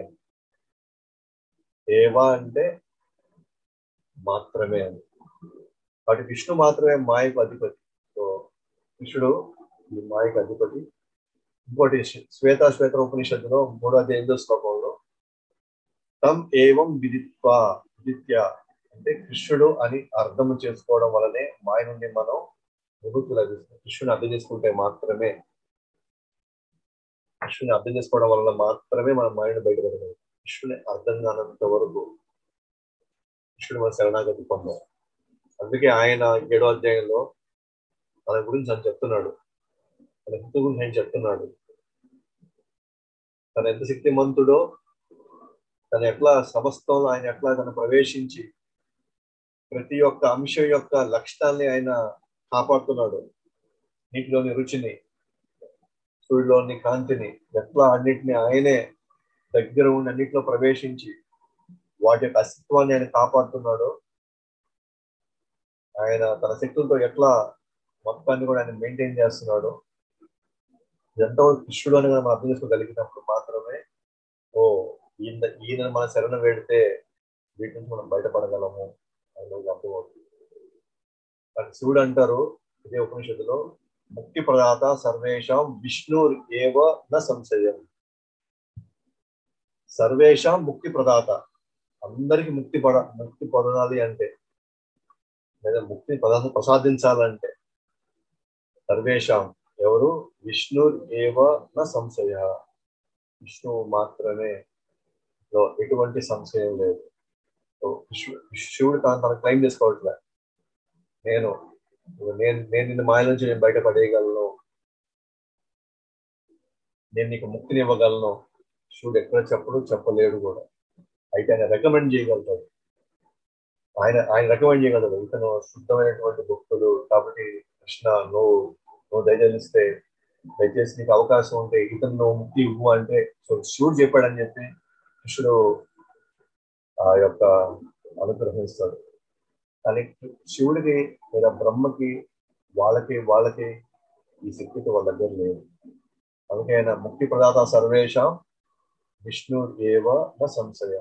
ఏవా అంటే మాత్రమే అని వాటి విష్ణు మాత్రమే మాయకు అధిపతి సో కృష్ణుడు ఈ మాయకు అధిపతి ఇంకోటి శ్వేత శ్వేత ఉపనిషత్తులో మూడో అధ్యాయంలో శ్లోకంలో తమ్ ఏవం విదిత్వ విదిత్య అంటే కృష్ణుడు అని అర్థం చేసుకోవడం వలనే మాయ నుండి మనం విముక్తి లభిస్తుంది కృష్ణుని అర్థం చేసుకుంటే మాత్రమే కృష్ణుని అర్థం చేసుకోవడం వలన మాత్రమే మనం మాయను బయటపడగలం కృష్ణుని అర్థం కానంత వరకు కృష్ణుడు మన శరణాగతి పొందాం అందుకే ఆయన ఏడో అధ్యాయంలో తన గురించి అని చెప్తున్నాడు తన హితు గురించి ఆయన చెప్తున్నాడు తన ఎంత శక్తిమంతుడో తను ఎట్లా సమస్తంలో ఆయన ఎట్లా తను ప్రవేశించి ప్రతి ఒక్క అంశం యొక్క లక్ష్యాన్ని ఆయన కాపాడుతున్నాడు నీటిలోని రుచిని సూర్యులోని కాంతిని ఎట్లా అన్నిటిని ఆయనే దగ్గర ఉండి అన్నింటిలో ప్రవేశించి వాటి యొక్క అస్తిత్వాన్ని ఆయన కాపాడుతున్నాడో ఆయన తన శక్తులతో ఎట్లా మొత్తాన్ని కూడా ఆయన మెయింటైన్ చేస్తున్నాడో ఎంతో కృష్ణుడు అని మనం అర్థం చేసుకోగలిగినప్పుడు మాత్రమే ఓ ఈయన ఈయన మన శరణ వేడితే వీటి నుంచి మనం బయటపడగలము అని అర్థమవుతుంది కానీ శివుడు అంటారు ఇదే ఉపనిషత్తులో ముక్తి ప్రదాత సర్వేషాం విష్ణు ఏవ న సంశయం సర్వేషాం ముక్తి ప్రదాత అందరికి ముక్తి పడ ముక్తి పొందాలి అంటే లేదా ముక్తి ప్రదాత ప్రసాదించాలంటే సర్వేషాం ఎవరు విష్ణు ఏవ న సంశయ విష్ణువు మాత్రమే లో ఎటువంటి సంశయం లేదు శివుడు తాను తన క్లైమ్ చేసుకోవట్లే నేను నేను నేను నిన్ను మాయ నుంచి నేను బయటపడేయగలను నేను నీకు ముక్తిని ఇవ్వగలను శివుడు ఎక్కడ చెప్పడు చెప్పలేడు కూడా అయితే ఆయన రికమెండ్ చేయగలుగుతాడు ఆయన ఆయన రికమెండ్ చేయగలడు ఇతను శుద్ధమైనటువంటి భక్తుడు కాబట్టి కృష్ణ నువ్వు నువ్వు దయచేస్తే దయచేసి నీకు అవకాశం ఉంటే ఇతను నువ్వు ముక్తి ఇవ్వు అంటే సో శివుడు చెప్పాడని చెప్పి కృష్ణుడు ఆ యొక్క అనుగ్రహిస్తాడు కానీ శివుడికి లేదా బ్రహ్మకి వాళ్ళకి వాళ్ళకి ఈ శక్తితో వాళ్ళ దగ్గర లేదు అందుకే ఆయన ముక్తి ప్రదాత సర్వేషాం విష్ణు ఏవ న సంశయ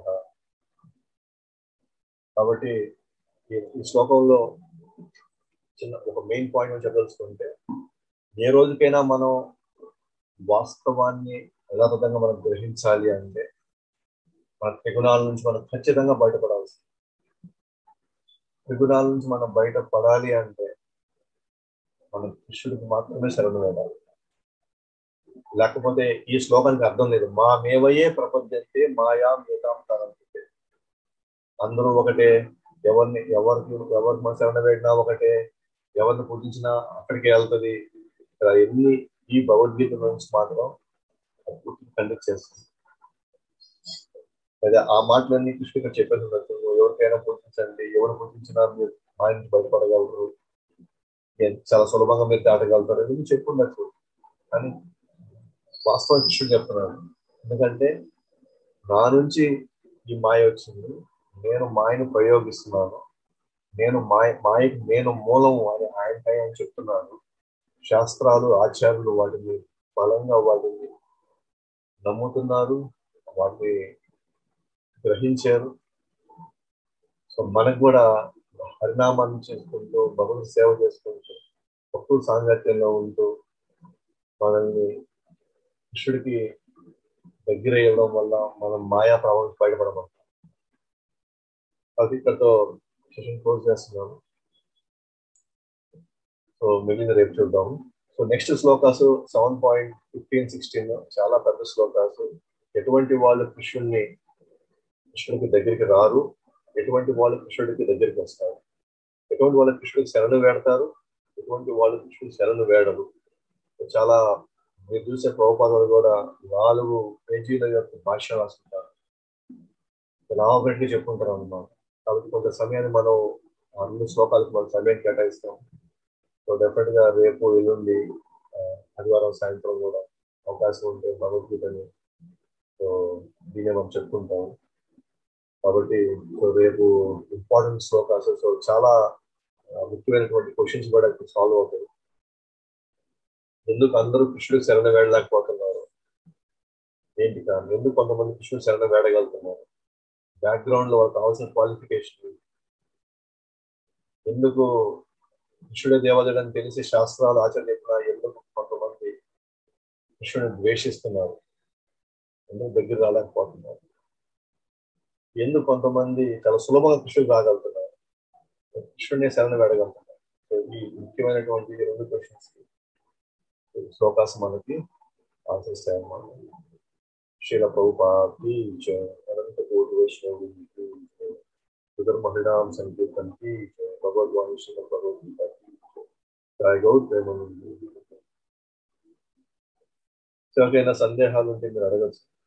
కాబట్టి ఈ శ్లోకంలో చిన్న ఒక మెయిన్ పాయింట్ చెప్పదలుచుకుంటే ఏ రోజుకైనా మనం వాస్తవాన్ని యథాతథంగా మనం గ్రహించాలి అంటే మన త్రిగుణాల నుంచి మనం ఖచ్చితంగా బయటపడాల్సి త్రిగుణాల నుంచి మనం బయటపడాలి అంటే మనం కృష్ణుడికి మాత్రమే శరణు వేడాలి లేకపోతే ఈ శ్లోకానికి అర్థం లేదు మా మేవయే ప్రపంచంతే మాయా మేతాం తరంతే అందరూ ఒకటే ఎవరిని ఎవరికి ఎవరికి మన శరణ వేడినా ఒకటే ఎవరిని పూజించినా అక్కడికి వెళ్తుంది ఇక్కడ ఎన్ని ఈ భగవద్గీత నుంచి మాత్రం కండక్ట్ చేస్తుంది లేదా ఆ మాటలన్నీ కృష్ణుడు చెప్పేసి ఉండొచ్చు ఎవరికైనా పూజించండి ఎవరు పూజించినా మీరు మా నుంచి బయటపడగలరు చాలా సులభంగా మీరు దాటగలుగుతారు అని చెప్పి ఉండొచ్చు కానీ వాస్తవం కృష్ణుడు చెప్తున్నాడు ఎందుకంటే నా నుంచి ఈ మాయ వచ్చింది నేను మాయను ప్రయోగిస్తున్నాను నేను మాయ మాయకి నేను మూలము అని ఆయనపై అని చెప్తున్నాను శాస్త్రాలు ఆచార్యులు వాటిని బలంగా వాటిని నమ్ముతున్నారు వాటిని గ్రహించారు సో మనకు కూడా హరినామాన్ని చేసుకుంటూ భగవంతు సేవ చేసుకుంటూ భక్తుల సాంగత్యంలో ఉంటూ మనల్ని కృష్ణుడికి దగ్గర అయ్యడం వల్ల మనం మాయా ప్రభావం బయటపడమంటాం అది ఇక్కడతో సెషన్ క్లోజ్ చేస్తున్నాను సో మిగిలిన రేపు చూద్దాము so next shlokas seven point fifteen sixteen చాలా పెద్ద శ్లోకాస్ ఎటువంటి వాళ్ళు కృష్ణుడిని కృష్ణుడికి దగ్గరికి రారు ఎటువంటి వాళ్ళు కృష్ణుడికి దగ్గరికి వస్తారు ఎటువంటి వాళ్ళు కృష్ణుడికి శరణు వేడతారు ఎటువంటి వాళ్ళు కృష్ణుడికి శరణు వేడరు చాలా మీరు చూసే ప్రభుపాదాలు కూడా నాలుగు పేజీల యొక్క భాష రాసుకుంటారు నామపెట్టి చెప్పుకుంటారు అన్నమాట కాబట్టి కొంత సమయాన్ని మనం అన్ని శ్లోకాలకు మనం సమయం కేటాయిస్తాం సో డెఫినెట్ గా రేపు ఎల్లుండి ఆదివారం సాయంత్రం కూడా అవకాశం ఉంటే భగవద్గీతని సో దీన్ని మనం చెప్పుకుంటాం కాబట్టి సో రేపు ఇంపార్టెంట్ శ్లోకాస్ సో చాలా ముఖ్యమైనటువంటి క్వశ్చన్స్ కూడా ఇప్పుడు సాల్వ్ అవుతాయి ఎందుకు అందరూ కృష్ణుడికి శరణ వేడలేకపోతున్నారు ఏంటి కారణం ఎందుకు కొంతమంది కృష్ణుడు శరణ వేడగలుగుతున్నారు బ్యాక్గ్రౌండ్ లో వాళ్ళకి కావాల్సిన క్వాలిఫికేషన్ ఎందుకు కృష్ణుడే దేవాలయం అని తెలిసి శాస్త్రాలు ఆచరించిన ఎందుకు కొంతమంది కృష్ణుడిని ద్వేషిస్తున్నారు ఎందుకు దగ్గర రాలేకపోతున్నారు ఎందుకు కొంతమంది చాలా సులభంగా కృష్ణుడు రాగలుగుతున్నారు కృష్ణుడిని శరణ వేడగలుగుతున్నారు ఈ ముఖ్యమైనటువంటి రెండు క్వశ్చన్స్ శ్లోకాస్ మనకి ఆశిస్తాయి అన్నమాట శీల ప్రభుపాకి అనంత కోటి వైష్ణవి సుధర్ మహిళాం సంకీర్తనకి భగవద్వాణి శ్రీల భగవద్గీత జయ గౌడ్ ప్రేమ ఎవరికైనా సందేహాలు ఉంటే మీరు అడగచ్చు